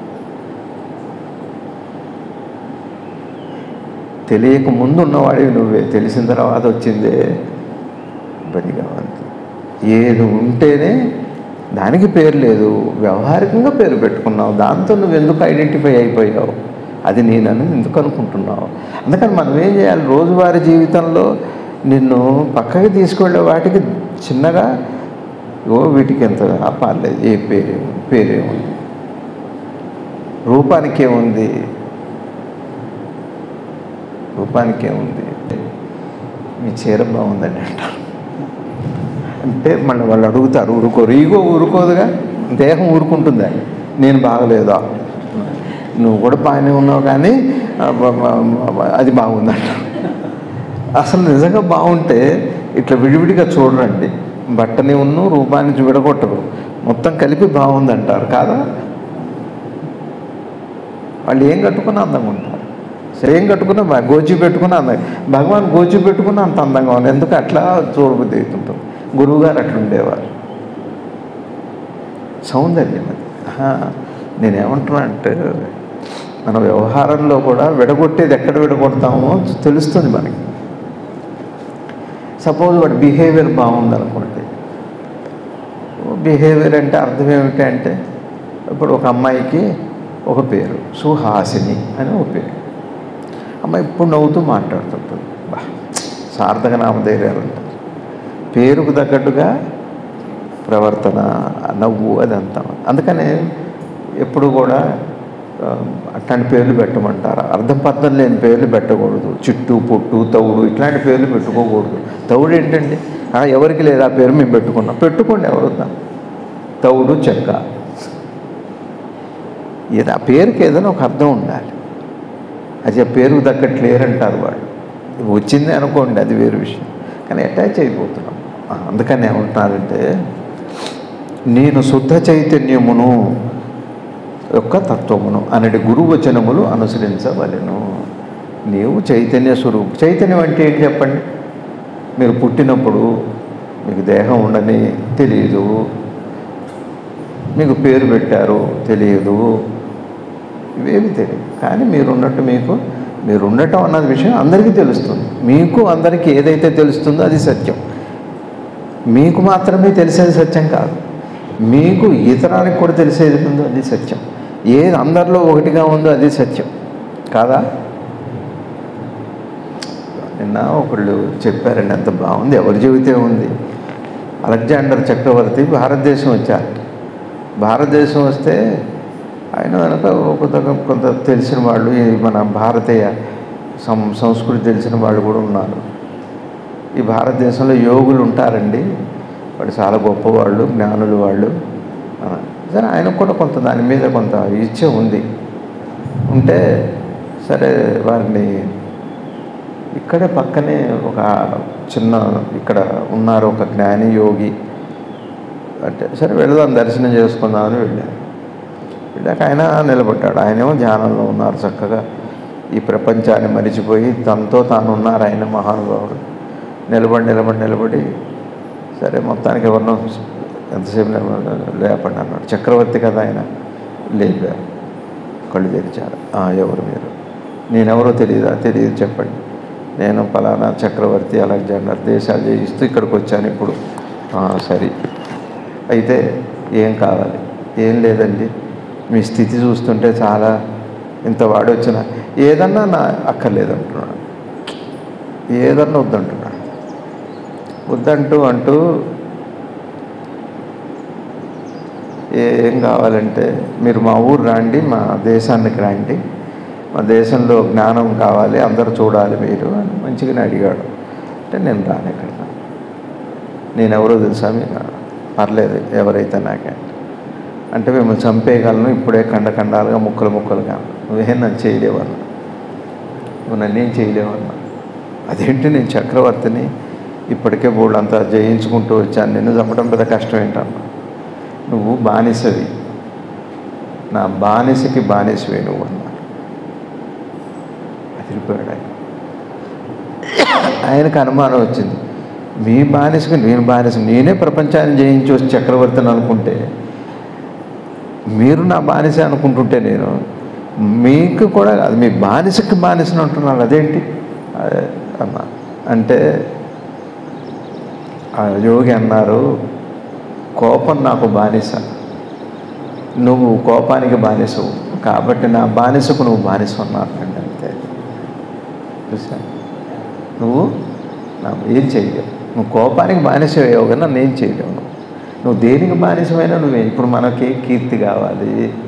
తెలియక ముందు ఉన్నవాడివి నువ్వే తెలిసిన తర్వాత వచ్చిందే బతిగా అంతే ఏది ఉంటేనే దానికి పేరు లేదు వ్యవహారికంగా పేరు పెట్టుకున్నావు దాంతో నువ్వు ఎందుకు ఐడెంటిఫై అయిపోయావు అది నేనని ఎందుకు అనుకుంటున్నావు అందుకని మనం ఏం చేయాలి రోజువారీ జీవితంలో నిన్ను పక్కకి తీసుకెళ్ళే వాటికి చిన్నగా ఓ వీటికి ఎంత పర్లేదు ఏ పేరేముంది పేరేముంది రూపానికి ఏముంది రూపానికి ఏముంది మీ చీర బాగుందండి అంటారు అంటే మళ్ళీ వాళ్ళు అడుగుతారు ఊరుకోరు ఈగో ఊరుకోదుగా దేహం ఊరుకుంటుందా నేను బాగలేదా నువ్వు కూడా బాగానే ఉన్నావు కానీ ఆ, బ- బ- బ- అది బాగుందంట అసలు నిజంగా బాగుంటే ఇట్లా విడివిడిగా చూడరండి బట్టని ఉన్ను రూపాన్ని విడగొట్టరు మొత్తం కలిపి బాగుందంటారు కాదా వాళ్ళు ఏం కట్టుకున్నా అందంగా ఉంటారు సరే ఏం కట్టుకున్నా బా- గోచి పెట్టుకున్నా అందంగా భగవాన్ గోచి పెట్టుకున్నా అంత అందంగా ఉంది ఎందుకు అట్లా చూడబుద్ధి అవుతుంటాం గురువుగారు అట్లా ఉండేవారు సౌందర్యం అది ఆహా, నేనేమంటున్నా అంటే మన వ్యవహారంలో కూడా విడగొట్టేది ఎక్కడ విడగొడతామో తెలుస్తుంది మనకి సపోజ్ వాడి బిహేవియర్ బాగుంది అనుకోండి బిహేవియర్ అంటే అర్థం ఏమిటి అంటే ఇప్పుడు ఒక అమ్మాయికి ఒక పేరు సుహాసిని అని ఒక పేరు అమ్మాయి ఇప్పుడు నవ్వుతూ మాట్లాడుతుంటుంది బా సార్థక నామధైర్యాలు ఉంటారు పేరుకు తగ్గట్టుగా ప్రవర్తన నవ్వు అదంతా అందుకనే ఎప్పుడు కూడా ఆ, అట్లాంటి పేర్లు పెట్టమంటారు అర్థం పద్ధతి లేని పేర్లు పెట్టకూడదు చుట్టు పొట్టు తౌడు ఇట్లాంటి పేర్లు పెట్టుకోకూడదు తౌడు ఏంటండి ఆ, ఎవరికి లేదు ఆ పేరు మేము పెట్టుకున్నాం పెట్టుకోండి ఎవరుద్దాం తౌడు చెక్క ఏదో ఆ పేరుకి ఏదైనా ఒక అర్థం ఉండాలి అది ఆ పేరుకు తగ్గట్టు లేరంటారు వాళ్ళు వచ్చింది అనుకోండి అది వేరు విషయం కానీ అటాచ్ అయిపోతున్నాం ఆ, అందుకని ఏమంటున్నారంటే నేను శుద్ధ చైతన్యమును యొక్క తత్వమును అనటి గురువచనములు అనుసరించవలెను నీవు చైతన్య స్వరూపు చైతన్యం అంటే ఏంటి చెప్పండి మీరు పుట్టినప్పుడు మీకు దేహం ఉండని తెలియదు మీకు పేరు పెట్టారు తెలియదు ఇవేమి తెలియదు కానీ మీరున్నట్టు మీకు మీరు ఉండటం అన్నది విషయం అందరికీ తెలుస్తుంది మీకు అందరికీ ఏదైతే తెలుస్తుందో అది సత్యం మీకు మాత్రమే తెలిసేది సత్యం కాదు మీకు ఇతరానికి కూడా తెలిసేది ఉందో అది సత్యం ఏది అందరిలో ఒకటిగా ఉందో అది సత్యం కాదా నిన్న ఒకళ్ళు చెప్పారండి ఎంత బాగుంది ఎవరి జీవితం ఉంది అలెగ్జాండర్ చక్రవర్తి భారతదేశం వచ్చారు భారతదేశం వస్తే ఆయన వెనక కొంత కొంత తెలిసిన వాళ్ళు ఈ మన భారతీయ సం సంస్కృతి తెలిసిన వాళ్ళు కూడా ఉన్నారు ఈ భారతదేశంలో యోగులు ఉంటారండి వాడు చాలా గొప్పవాళ్ళు జ్ఞానులు వాళ్ళు ఆ, సరే ఆయనకు కూడా కొంత దాని మీద కొంత ఇచ్చ ఉంది ఉంటే సరే వారిని ఇక్కడే పక్కనే ఒక చిన్న ఇక్కడ ఉన్నారు ఒక జ్ఞాని యోగి అంటే సరే వెళదాం దర్శనం చేసుకుందామని వెళ్ళాను వెళ్ళాక ఆయన నిలబడ్డాడు ఆయనేమో ధ్యానంలో ఉన్నారు చక్కగా ఈ ప్రపంచాన్ని మరిచిపోయి తనతో తాను ఉన్నారు ఆయన మహానుభావుడు నిలబడి నిలబడి నిలబడి సరే మొత్తానికి ఎవరినో ఎంతసేపు నిలబడి లేపండి అన్నాడు చక్రవర్తి కదా ఆయన లేపారు కళ్ళు తెరిచారు "ఆ, ఎవరు మీరు నేనెవరో తెలియదా తెలియదు చెప్పండి నేను పలానా చక్రవర్తి అలెగ్జాండర్ దేశాలు జయిస్తూ ఇక్కడికి వచ్చాను ఇప్పుడు "ఆ, సరే అయితే ఏం కావాలి ఏం లేదండి మీ స్థితి చూస్తుంటే చాలా ఇంత వాడు వచ్చిన ఏదన్నా నా అక్కర్లేదంటున్నాడు ఏదన్నా వద్దంటున్నాడు వద్దంటూ అంటూ ఏం కావాలంటే మీరు మా ఊరు రండి మా దేశానికి రండి మా దేశంలో జ్ఞానం కావాలి అందరూ చూడాలి మీరు అని మంచిగానే అడిగాడు అంటే నేను రాను ఇక్కడ నేను ఎవరో తెలుసా మీకు పర్లేదు ఎవరైతే నాకే అంటే మిమ్మల్ని చంపేయగలను ఇప్పుడే ఖండ ఖండాలుగా ముక్కలు ముక్కలుగా నువ్వేం నన్ను చేయలేవన్నా నువ్వు నన్నేం చేయలేవన్నా అదేంటి నేను చక్రవర్తిని ఇప్పటికే బోళ్ళంతా జయించుకుంటూ వచ్చాను నిన్ను చంపడం పెద్ద కష్టం ఏంటన్నా నువ్వు బానిసవి నా బానిసకి బానిసవే నువ్వు అన్నాడు అదిరిపోయాడు ఆయన ఆయనకు అనుమానం వచ్చింది మీ బానిసకి నేను బానిస నేనే ప్రపంచాన్ని జయించి వచ్చి చక్రవర్తిని అనుకుంటే మీరు నా బానిస అనుకుంటుంటే నేను మీకు కూడా కాదు మీ బానిసకి బానిసని అంటున్నాను అదేంటి అదే అన్నా అంటే ఆ యోగి అన్నారు కోపం నాకు బానిస నువ్వు కోపానికి బానిసవు కాబట్టి నా బానిసకు నువ్వు బానిస అన్నారు అంతే చూసా నువ్వు నా ఏం చేయలేవు నువ్వు కోపానికి బానిస అయ్యావు కానీ నన్ను ఏం చేయలేవు నువ్వు నువ్వు దేనికి బానిసమైనా నువ్వే ఇప్పుడు మనకి కీర్తి కావాలి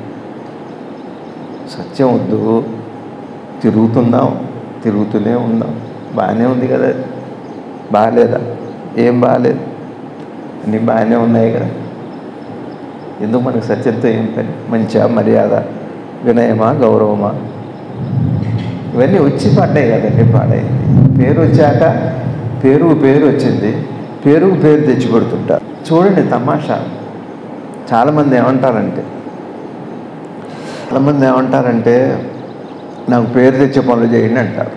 సత్యం వద్దు తిరుగుతున్నాం తిరుగుతూనే ఉందాం బాగానే ఉంది కదా బాగాలేదా ఏం బాగాలేదు అన్నీ బాగానే ఉన్నాయి కదా ఎందుకు మనకు సత్యంతో ఏం పని మంచిగా మర్యాద వినయమా గౌరవమా ఇవన్నీ వచ్చి పడ్డాయి కదండి పాడైంది పేరు వచ్చాక పేరుకు పేరు వచ్చింది పేరుకు పేరు తెచ్చి పెడుతుంటారు చూడండి తమాషా చాలామంది ఏమంటారంటే చాలామంది ఏమంటారంటే నాకు పేరు తెచ్చే పనులు చేయండి అంటారు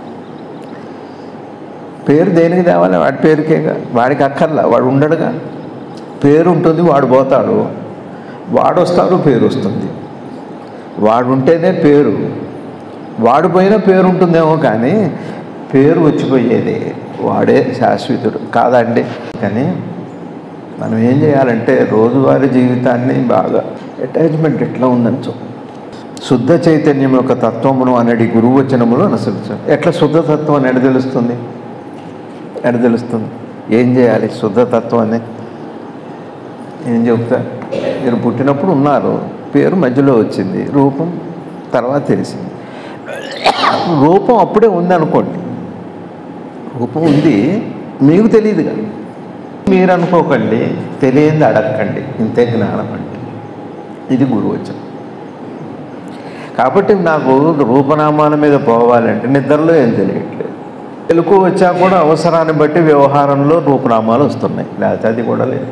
పేరు దేనికి తేవాలి వాడి పేరుకేగా వాడికి అక్కర్లా వాడు ఉండడుగా పేరు ఉంటుంది వాడు పోతాడు వాడు వస్తాడు పేరు వస్తుంది వాడు ఉంటేనే పేరు వాడు పోయిన పేరు ఉంటుందేమో కానీ పేరు వచ్చిపోయేది వాడే శాశ్వతుడు కాదండి కానీ మనం ఏం చేయాలంటే రోజువారీ జీవితాన్ని బాగా అటాచ్మెంట్ ఎట్లా ఉందని చూ శుద్ధ చైతన్యం యొక్క తత్వమును అనేది గురువు వచనములు అనుసరించాలి ఎట్లా శుద్ధ తత్వం అని ఎడ తెలుస్తుంది ఎడ తెలుస్తుంది ఏం చేయాలి శుద్ధ తత్వాన్ని ఏం చెప్తా మీరు పుట్టినప్పుడు ఉన్నారు పేరు మధ్యలో వచ్చింది రూపం తర్వాత తెలిసింది రూపం అప్పుడే ఉంది అనుకోండి రూపం ఉంది మీకు తెలియదుగా మీరు అనుకోకండి తెలియంది అడగకండి ఇంతే జ్ఞానం అంటే ఇది గురువచనం కాబట్టి నాకు రూపనామాల మీద పోవాలంటే నిద్రలో ఏం తెలియట్లేదు తెలుగు వచ్చా కూడా అవసరాన్ని బట్టి వ్యవహారంలో రూపనామాలు వస్తున్నాయి లేకపోతే అది కూడా లేదు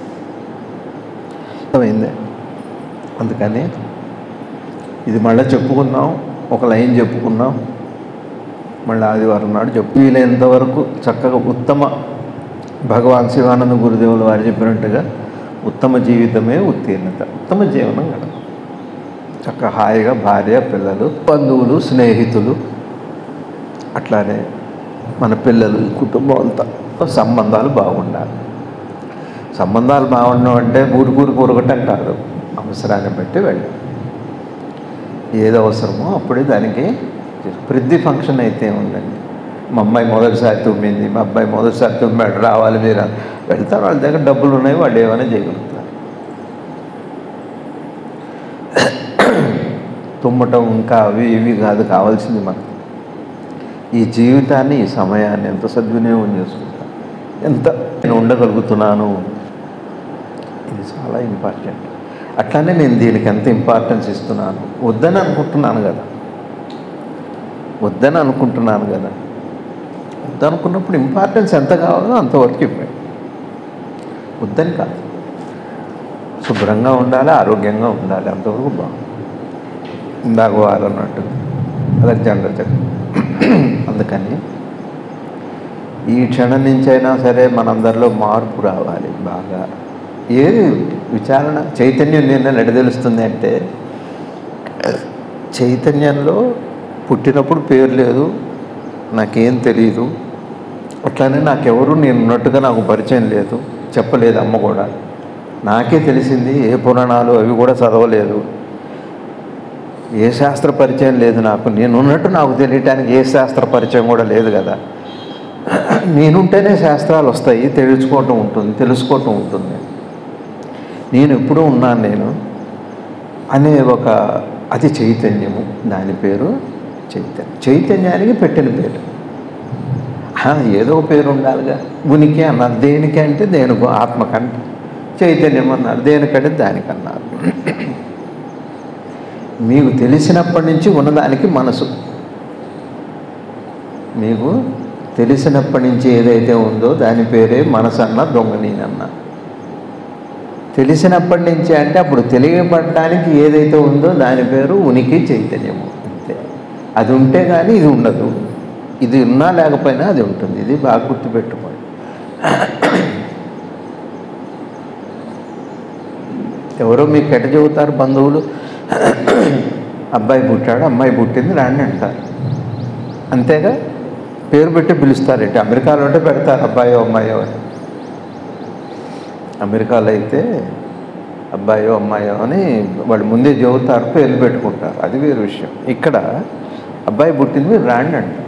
అర్థమైందే అందుకని ఇది మళ్ళీ చెప్పుకుందాం ఒక లైన్ చెప్పుకుందాం మళ్ళీ ఆదివారం నాడు చెప్పు వీలైనంత వరకు చక్కగా ఉత్తమ భగవాన్ శివానంద గురుదేవులు వారు చెప్పినట్టుగా ఉత్తమ జీవితమే ఉత్తీర్ణత ఉత్తమ జీవనం గడప చక్క హాయిగా భార్య పిల్లలు బంధువులు స్నేహితులు అట్లానే మన పిల్లలు కుటుంబం అంతా సంబంధాలు బాగుండాలి సంబంధాలు బాగుండడం అంటే ఊరు ఊరు కూరగటం కాదు అవసరాన్ని బట్టి వెళ్ళాలి ఏది అవసరమో అప్పుడే దానికి ప్రతి ఫంక్షన్ అయితే ఉందండి మా అమ్మాయి మొదటిసారి తుమ్మింది మా అబ్బాయి మొదటిసారి తుమ్మాడు రావాలి మీరు అని. వెళ్తారు వాళ్ళ దగ్గర డబ్బులు ఉన్నాయి వాళ్ళు ఏమైనా చేయగలుగుతారు తుమ్మటం ఇంకా అవి ఇవి కాదు కావాల్సింది మనకు ఈ జీవితాన్ని ఈ సమయాన్ని ఎంత సద్వినియోగం చేసుకుంటా ఎంత నేను ఉండగలుగుతున్నాను ఇది చాలా ఇంపార్టెంట్ అట్లానే నేను దీనికి ఎంత ఇంపార్టెన్స్ ఇస్తున్నాను వద్దని అనుకుంటున్నాను కదా వద్దని అనుకుంటున్నాను కదా వద్దనుకున్నప్పుడు ఇంపార్టెన్స్ ఎంత కావాలో అంతవరకు ఇవ్వండి వద్దని కాదు శుభ్రంగా ఉండాలి ఆరోగ్యంగా ఉండాలి అంతవరకు బాగుంది ఇందాక వారు అన్నట్టు అలెగ్జాండర్ చెప్పి అందుకని ఈ క్షణం నుంచైనా సరే మనందరిలో మార్పు రావాలి బాగా ఏది విచారణ చైతన్యం నేను ఎడ తెలుస్తుంది అంటే చైతన్యంలో పుట్టినప్పుడు పేరు లేదు నాకేం తెలియదు అట్లానే నాకెవరు నేను ఉన్నట్టుగా నాకు పరిచయం లేదు చెప్పలేదు అమ్మ కూడా నాకే తెలిసింది ఏ పురాణాలు అవి కూడా చదవలేదు ఏ శాస్త్ర పరిచయం లేదు నాకు నేను ఉన్నట్టు నాకు తెలియటానికి ఏ శాస్త్ర పరిచయం కూడా లేదు కదా నేనుంటేనే శాస్త్రాలు వస్తాయి తెలుసుకోవటం ఉంటుంది తెలుసుకోవటం ఉంటుంది నేను ఎప్పుడూ ఉన్నాను నేను అనే ఒక అది చైతన్యము దాని పేరు చైతన్యం చైతన్యానికి పెట్టిన పేరు ఆ, ఏదో ఒక పేరు ఉండాలిగా ఉనికి అన్నారు దేనికి అంటే దేనికో ఆత్మకంటే చైతన్యం అన్నారు దేనికంటే దానికన్నారు మీకు తెలిసినప్పటి నుంచి ఉన్నదానికి మనసు మీకు తెలిసినప్పటి నుంచి ఏదైతే ఉందో దాని పేరే మనసు అన్న దొంగనీనన్న తెలిసినప్పటి నుంచి అంటే అప్పుడు తెలియబడటానికి ఏదైతే ఉందో దాని పేరు ఉనికి చైతన్యము అంతే అది ఉంటే కానీ ఇది ఉండదు ఇది ఉన్నా లేకపోయినా అది ఉంటుంది ఇది బాగా గుర్తుపెట్టుకోండి ఎవరో మీకు ఎట చెబుతారు బంధువులు అబ్బాయి పుట్టాడు అమ్మాయి పుట్టింది రాండి అంటారు అంతేగా పేరు పెట్టి పిలుస్తారు ఇటు అమెరికాలో ఉంటే పెడతారు అబ్బాయో అమ్మాయో అని అమెరికాలో అయితే అబ్బాయో అమ్మాయో అని వాళ్ళు ముందే చెబుతారు పేర్లు పెట్టుకుంటారు అది వేరే విషయం ఇక్కడ అబ్బాయి పుట్టింది మీరు రాండి అంటారు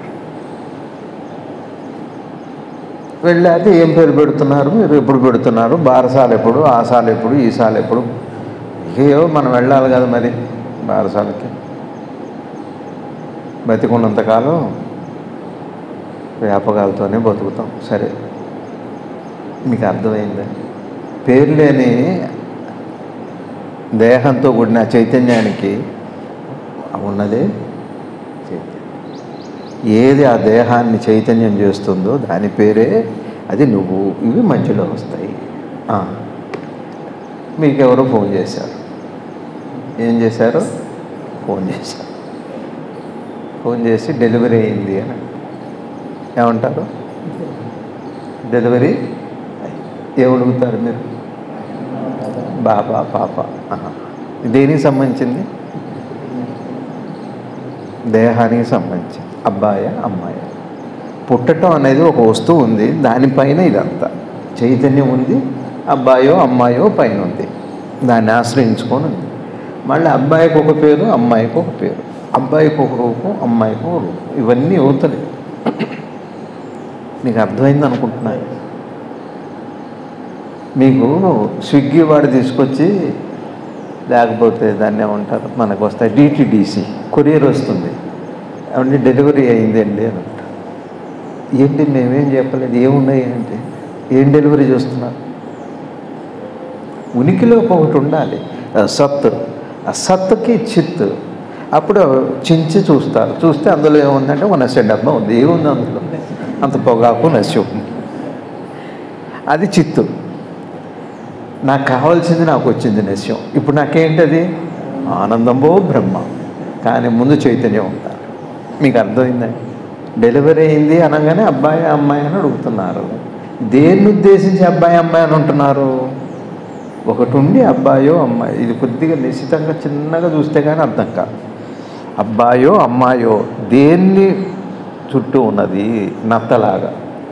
వెళ్ళాక ఏం పేరు పెడుతున్నారు మీరు ఎప్పుడు పెడుతున్నారు బారసాలు ఎప్పుడు ఆ సాలు ఎప్పుడు ఈ సాలు ఎప్పుడు ఏవో మనం వెళ్ళాలి కదా మరి బారసాలకి బతికున్నంతకాలం వ్యాపకాలతోనే బతుకుతాం సరే మీకు అర్థమైందా పేరు లేని దేహంతో కూడిన చైతన్యానికి ఉన్నదే చైతన్యం ఏది ఆ దేహాన్ని చైతన్యం చేస్తుందో దాని పేరే అది నువ్వు ఇవి మధ్యలో వస్తాయి ఆ. మీకెవరో ఫోన్ చేశారు ఏం చేశారు ఫోన్ చేశారు ఫోన్ చేసి డెలివరీ అయింది అని ఏమంటారు డెలివరీ ఏమడుగుతారు మీరు బాబా పాప ఆహా. దేనికి సంబంధించింది దేహానికి సంబంధించింది అబ్బాయ అమ్మాయ పుట్టటం అనేది ఒక వస్తువు ఉంది దానిపైన ఇదంతా చైతన్యం ఉంది అబ్బాయో అమ్మాయో పైన ఉంది దాన్ని ఆశ్రయించుకొని ఉంది మళ్ళీ అబ్బాయికి ఒక పేరు అమ్మాయికి ఒక పేరు అబ్బాయికి ఒక రూపం అమ్మాయికి ఒక రూపం ఇవన్నీ అవుతుంది నీకు అర్థమైంది అనుకుంటున్నాను మీకు స్విగ్గీ వాడు తీసుకొచ్చి లేకపోతే దాన్ని ఏమంటారు మనకు వస్తాయి డిటిడిసి కొరియర్ వస్తుంది అవన్నీ డెలివరీ అయిందండి అని అంటారు ఏంటి మేమేం చెప్పలేదు ఏమున్నాయి అంటే ఏం డెలివరీ చేస్తున్నారు ఉనికిలో ఒకటి ఉండాలి ఆ సత్ ఆ సత్తుకి చిత్ అప్పుడు చించి చూస్తారు చూస్తే అందులో ఏముందంటే ఒక నశ డబ్బా ఉంది ఏముంది అందులో అంత పొగాకు నశ ఉంది అది చిత్తు నాకు కావాల్సింది నాకు వచ్చింది నిశ్చయం ఇప్పుడు నాకేంటది ఆనందంబో బ్రహ్మ కానీ ముందు చైతన్యం ఉంటారు మీకు అర్థమైందండి డెలివరీ అయింది అనగానే అబ్బాయి అమ్మాయి అని అడుగుతున్నారు దేన్ని ఉద్దేశించి అబ్బాయి అమ్మాయి అని ఉంటున్నారు ఒకటి ఉండి అబ్బాయో అమ్మాయి ఇది కొద్దిగా నిశ్చితంగా చిన్నగా చూస్తే కానీ అర్థం కాదు అబ్బాయో అమ్మాయో దేన్ని చుట్టూ ఉన్నది నత్తలాగా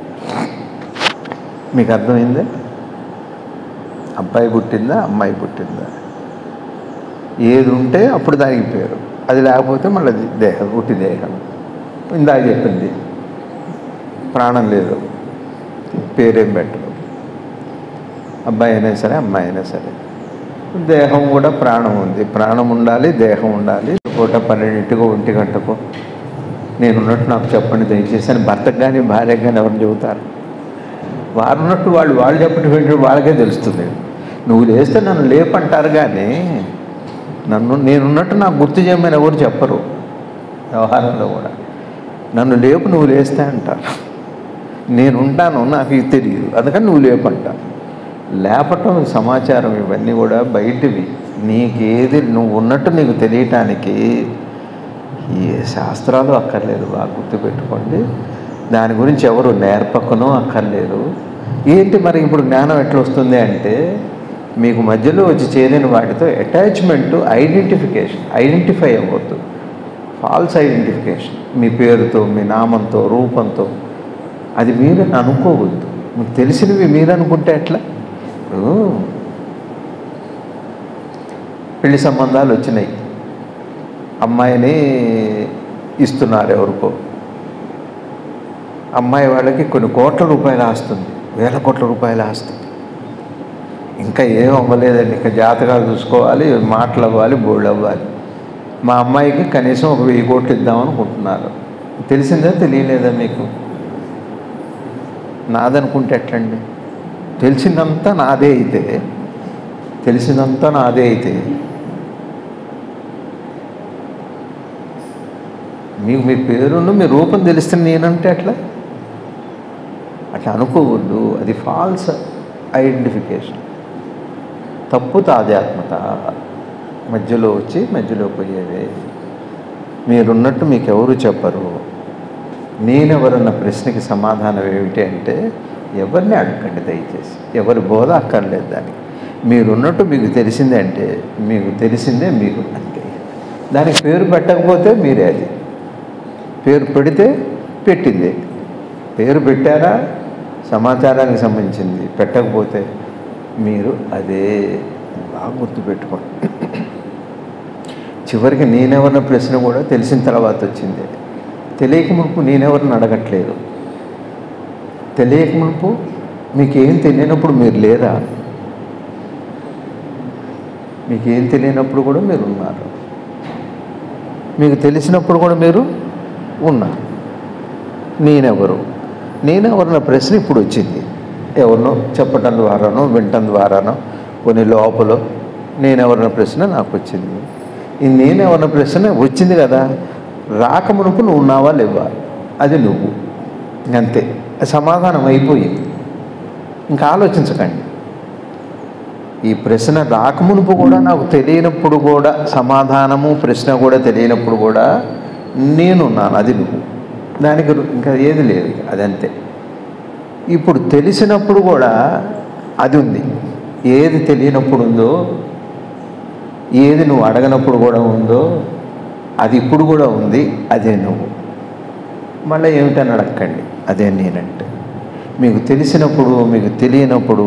మీకు అర్థమైందే అబ్బాయి పుట్టిందా అమ్మాయి పుట్టిందా ఏది ఉంటే అప్పుడు దానికి పేరు అది లేకపోతే మళ్ళీ అది దేహం పుట్టి దేహం ఇందాక చెప్పింది ప్రాణం లేదు పేరేం పెట్టరు అబ్బాయి అయినా సరే అమ్మాయి అయినా సరే దేహం కూడా ప్రాణం ఉంది ప్రాణం ఉండాలి దేహం ఉండాలి పూట పన్నెండింటికో ఒంటి గంటకో నేనున్నట్టు నాకు చెప్పండి దయచేసి అని భర్తకు కానీ భార్యకు కానీ ఎవరు చెబుతారు వారు ఉన్నట్టు వాళ్ళు వాళ్ళు చెప్పడం ఏంటో వాళ్ళకే తెలుస్తుంది నువ్వు లేస్తే నన్ను లేపంటారు కానీ నన్ను నేనున్నట్టు నాకు గుర్తు చేయమని ఎవరు చెప్పరు వ్యవహారంలో కూడా నన్ను లేపు నువ్వు లేస్తే అంటారు నేను ఉంటాను నాకు ఇది తెలియదు అందుకని నువ్వు లేపంటాను లేపటం సమాచారం ఇవన్నీ కూడా బయటివి నీకేది నువ్వు ఉన్నట్టు నీకు తెలియటానికి ఈ శాస్త్రాలు అక్కర్లేదు బాగా గుర్తుపెట్టుకోండి దాని గురించి ఎవరు నేర్పకను అక్కర్లేదు ఏంటి మరి ఇప్పుడు జ్ఞానం ఎట్లా వస్తుంది అంటే మీకు మధ్యలో వచ్చి చేరిన వాటితో అటాచ్మెంట్ ఐడెంటిఫికేషన్ ఐడెంటిఫై అవ్వద్దు ఫాల్స్ ఐడెంటిఫికేషన్ మీ పేరుతో మీ నామంతో రూపంతో అది మీరని అనుకోవద్దు మీకు తెలిసినవి మీరు అనుకుంటే ఎట్లా ఇప్పుడు పెళ్లి సంబంధాలు వచ్చినాయి అమ్మాయిని ఇస్తున్నారు ఎవరికో అమ్మాయి వాళ్ళకి కొన్ని కోట్ల రూపాయలు ఆస్తుంది వేల కోట్ల రూపాయలు ఆస్తుంది ఇంకా ఏం అవ్వలేదండి ఇంకా జాతకాలు చూసుకోవాలి మాటలు అవ్వాలి బోళ్ళు అవ్వాలి మా అమ్మాయికి కనీసం ఒక వెయ్యి కోట్లు ఇద్దామనుకుంటున్నారు తెలిసిందా తెలియలేదా మీకు నాదనుకుంటే ఎట్లండి తెలిసిందంతా నాదే అయితే తెలిసిందంతా నాదే అయితే మీకు మీ పేరును మీ రూపం తెలిస్తే నేనంటే అట్లా అట్లా అనుకోవద్దు అది ఫాల్స్ ఐడెంటిఫికేషన్ తప్పు తాదాత్మత మధ్యలో వచ్చి మధ్యలో పోయేదే మీరున్నట్టు మీకు ఎవరు చెప్పరు నేనెవరన్న ప్రశ్నకి సమాధానం ఏమిటి అంటే ఎవరిని అడగండి దయచేసి ఎవరి బోధ అక్కర్లేదు దానికి మీరున్నట్టు మీకు తెలిసిందే అంటే మీకు తెలిసిందే మీరు అంతే దానికి పేరు పెట్టకపోతే మీరే అది పేరు పెడితే పెట్టింది పేరు పెట్టారా సమాచారానికి సంబంధించింది పెట్టకపోతే మీరు అదే బాగా గుర్తుపెట్టుకోండి చివరికి నేనెవరిన ప్రశ్న కూడా తెలిసిన తర్వాత వచ్చింది తెలియక మునుపు నేనెవరిని అడగట్లేదు తెలియక మునుపు మీకేం తెలియనప్పుడు మీరు లేరా మీకేం తెలియనప్పుడు కూడా మీరు ఉన్నారు మీకు తెలిసినప్పుడు కూడా మీరు ఉన్నారు నేనెవరు నేనెవరన్న ప్రశ్న ఇప్పుడు వచ్చింది ఎవరినో చెప్పటం ద్వారానో వినటం ద్వారానో కొన్ని లోపల నేనెవరన్న ప్రశ్న నాకు వచ్చింది ఈ నేనెవరన్న ప్రశ్న వచ్చింది కదా రాకమునుపు నువ్వు ఉన్నావా లేవా అది నువ్వు ఇంకంతే సమాధానం అయిపోయింది ఇంకా ఆలోచించకండి ఈ ప్రశ్న రాకమునుపు కూడా నాకు తెలియనప్పుడు కూడా సమాధానము ప్రశ్న కూడా తెలియనప్పుడు కూడా నేనున్నాను అది నువ్వు దానికి రు- ఇంకా ఏది లేదు ఇక, అదంతే ఇప్పుడు తెలిసినప్పుడు కూడా అది ఉంది ఏది తెలియనప్పుడు ఉందో ఏది నువ్వు అడగనప్పుడు కూడా ఉందో అది ఇప్పుడు కూడా ఉంది అదే నువ్వు మళ్ళీ ఏమిటని అడగండి అదే నేనంటే మీకు తెలిసినప్పుడు మీకు తెలియనప్పుడు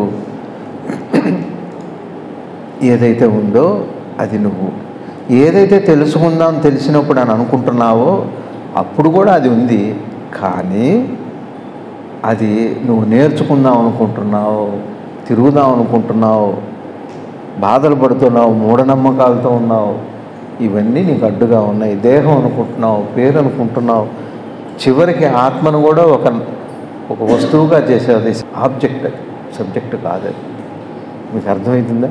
ఏదైతే ఉందో అది నువ్వు ఏదైతే తెలుసుకుందాం తెలిసినప్పుడు అని అనుకుంటున్నావో అప్పుడు కూడా అది ఉంది కానీ అది నువ్వు నేర్చుకుందాం అనుకుంటున్నావు తిరుగుదాం అనుకుంటున్నావు బాధలు పడుతున్నావు మూఢనమ్మకాలతో ఉన్నావు ఇవన్నీ నీకు అడ్డుగా ఉన్నాయి దేహం అనుకుంటున్నావు పేరు అనుకుంటున్నావు చివరికి ఆత్మను కూడా ఒక ఒక వస్తువుగా చేసేది ఆబ్జెక్ట్ అది సబ్జెక్ట్ కాదు అది మీకు అర్థమవుతుందా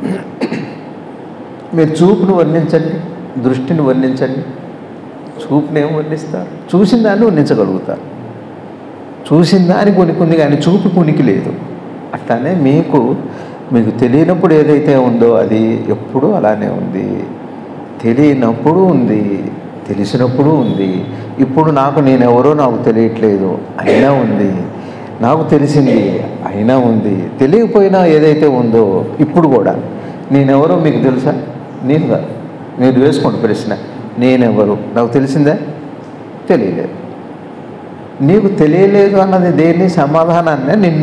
మీరు చూపును వర్ణించండి దృష్టిని వర్ణించండి చూపుని ఏం వర్ణిస్తారు చూసిన దాన్ని వర్ణించగలుగుతారు చూసిన దానికి ఉనికి ఉంది కానీ చూపు ఉనికి లేదు అట్లానే మీకు మీకు తెలియనప్పుడు ఏదైతే ఉందో అది ఎప్పుడూ అలానే ఉంది తెలియనప్పుడు ఉంది తెలిసినప్పుడు ఉంది ఇప్పుడు నాకు నేనెవరో నాకు తెలియట్లేదు అయినా ఉంది నాకు తెలిసింది అయినా ఉంది తెలియకపోయినా ఏదైతే ఉందో ఇప్పుడు కూడా నేనెవరో మీకు తెలుసా నేను కాదు మీరు వేసుకోండి ప్రశ్న నేనెవరు నాకు తెలిసిందా తెలియలేదు నీకు తెలియలేదు అన్నది దేన్ని సమాధానాన్ని నిన్న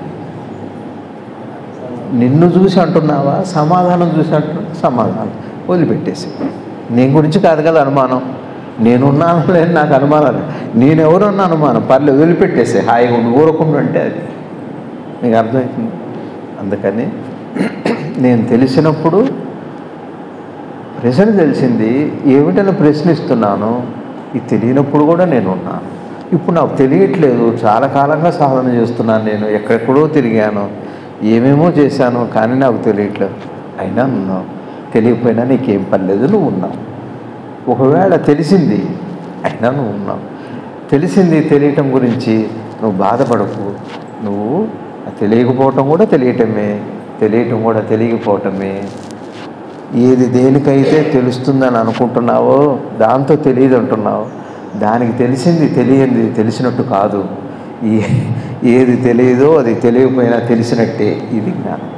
నిన్ను చూసి అంటున్నావా సమాధానం చూసి అంటున్నా సమాధానం వదిలిపెట్టేసి నీ గురించి కాదు కదా అనుమానం నేనున్నాను లేని నాకు అనుమానాలు నేనెవరున్న అనుమానం పర్లేదు వదిలిపెట్టేసి హాయిగా ఉండి ఊరకుండా అంటే అది నీకు అర్థమవుతుంది అందుకని నేను తెలిసినప్పుడు ప్రశ్న తెలిసింది ఏమిటని ప్రశ్నిస్తున్నాను ఇది తెలియనప్పుడు కూడా నేను ఉన్నాను ఇప్పుడు నాకు తెలియట్లేదు చాలా కాలంగా సాధన చేస్తున్నాను నేను ఎక్కడెక్కడో తిరిగాను ఏమేమో చేశాను కానీ నాకు తెలియట్లేదు అయినా ఉన్నావు తెలియకపోయినా నీకేం పర్లేదు నువ్వు ఉన్నావు ఒకవేళ తెలిసింది అయినా నువ్వు ఉన్నావు తెలిసింది తెలియటం గురించి నువ్వు బాధపడకు నువ్వు తెలియకపోవటం కూడా తెలియటమే తెలియటం కూడా తెలియకపోవటమే ఏది దేనికైతే తెలుస్తుందని అనుకుంటున్నావో దాంతో తెలియదు అంటున్నావు దానికి తెలిసింది తెలియంది తెలిసినట్టు కాదు ఈ ఏది తెలియదో అది తెలియకపోయినా తెలిసినట్టే ఇది జ్ఞానం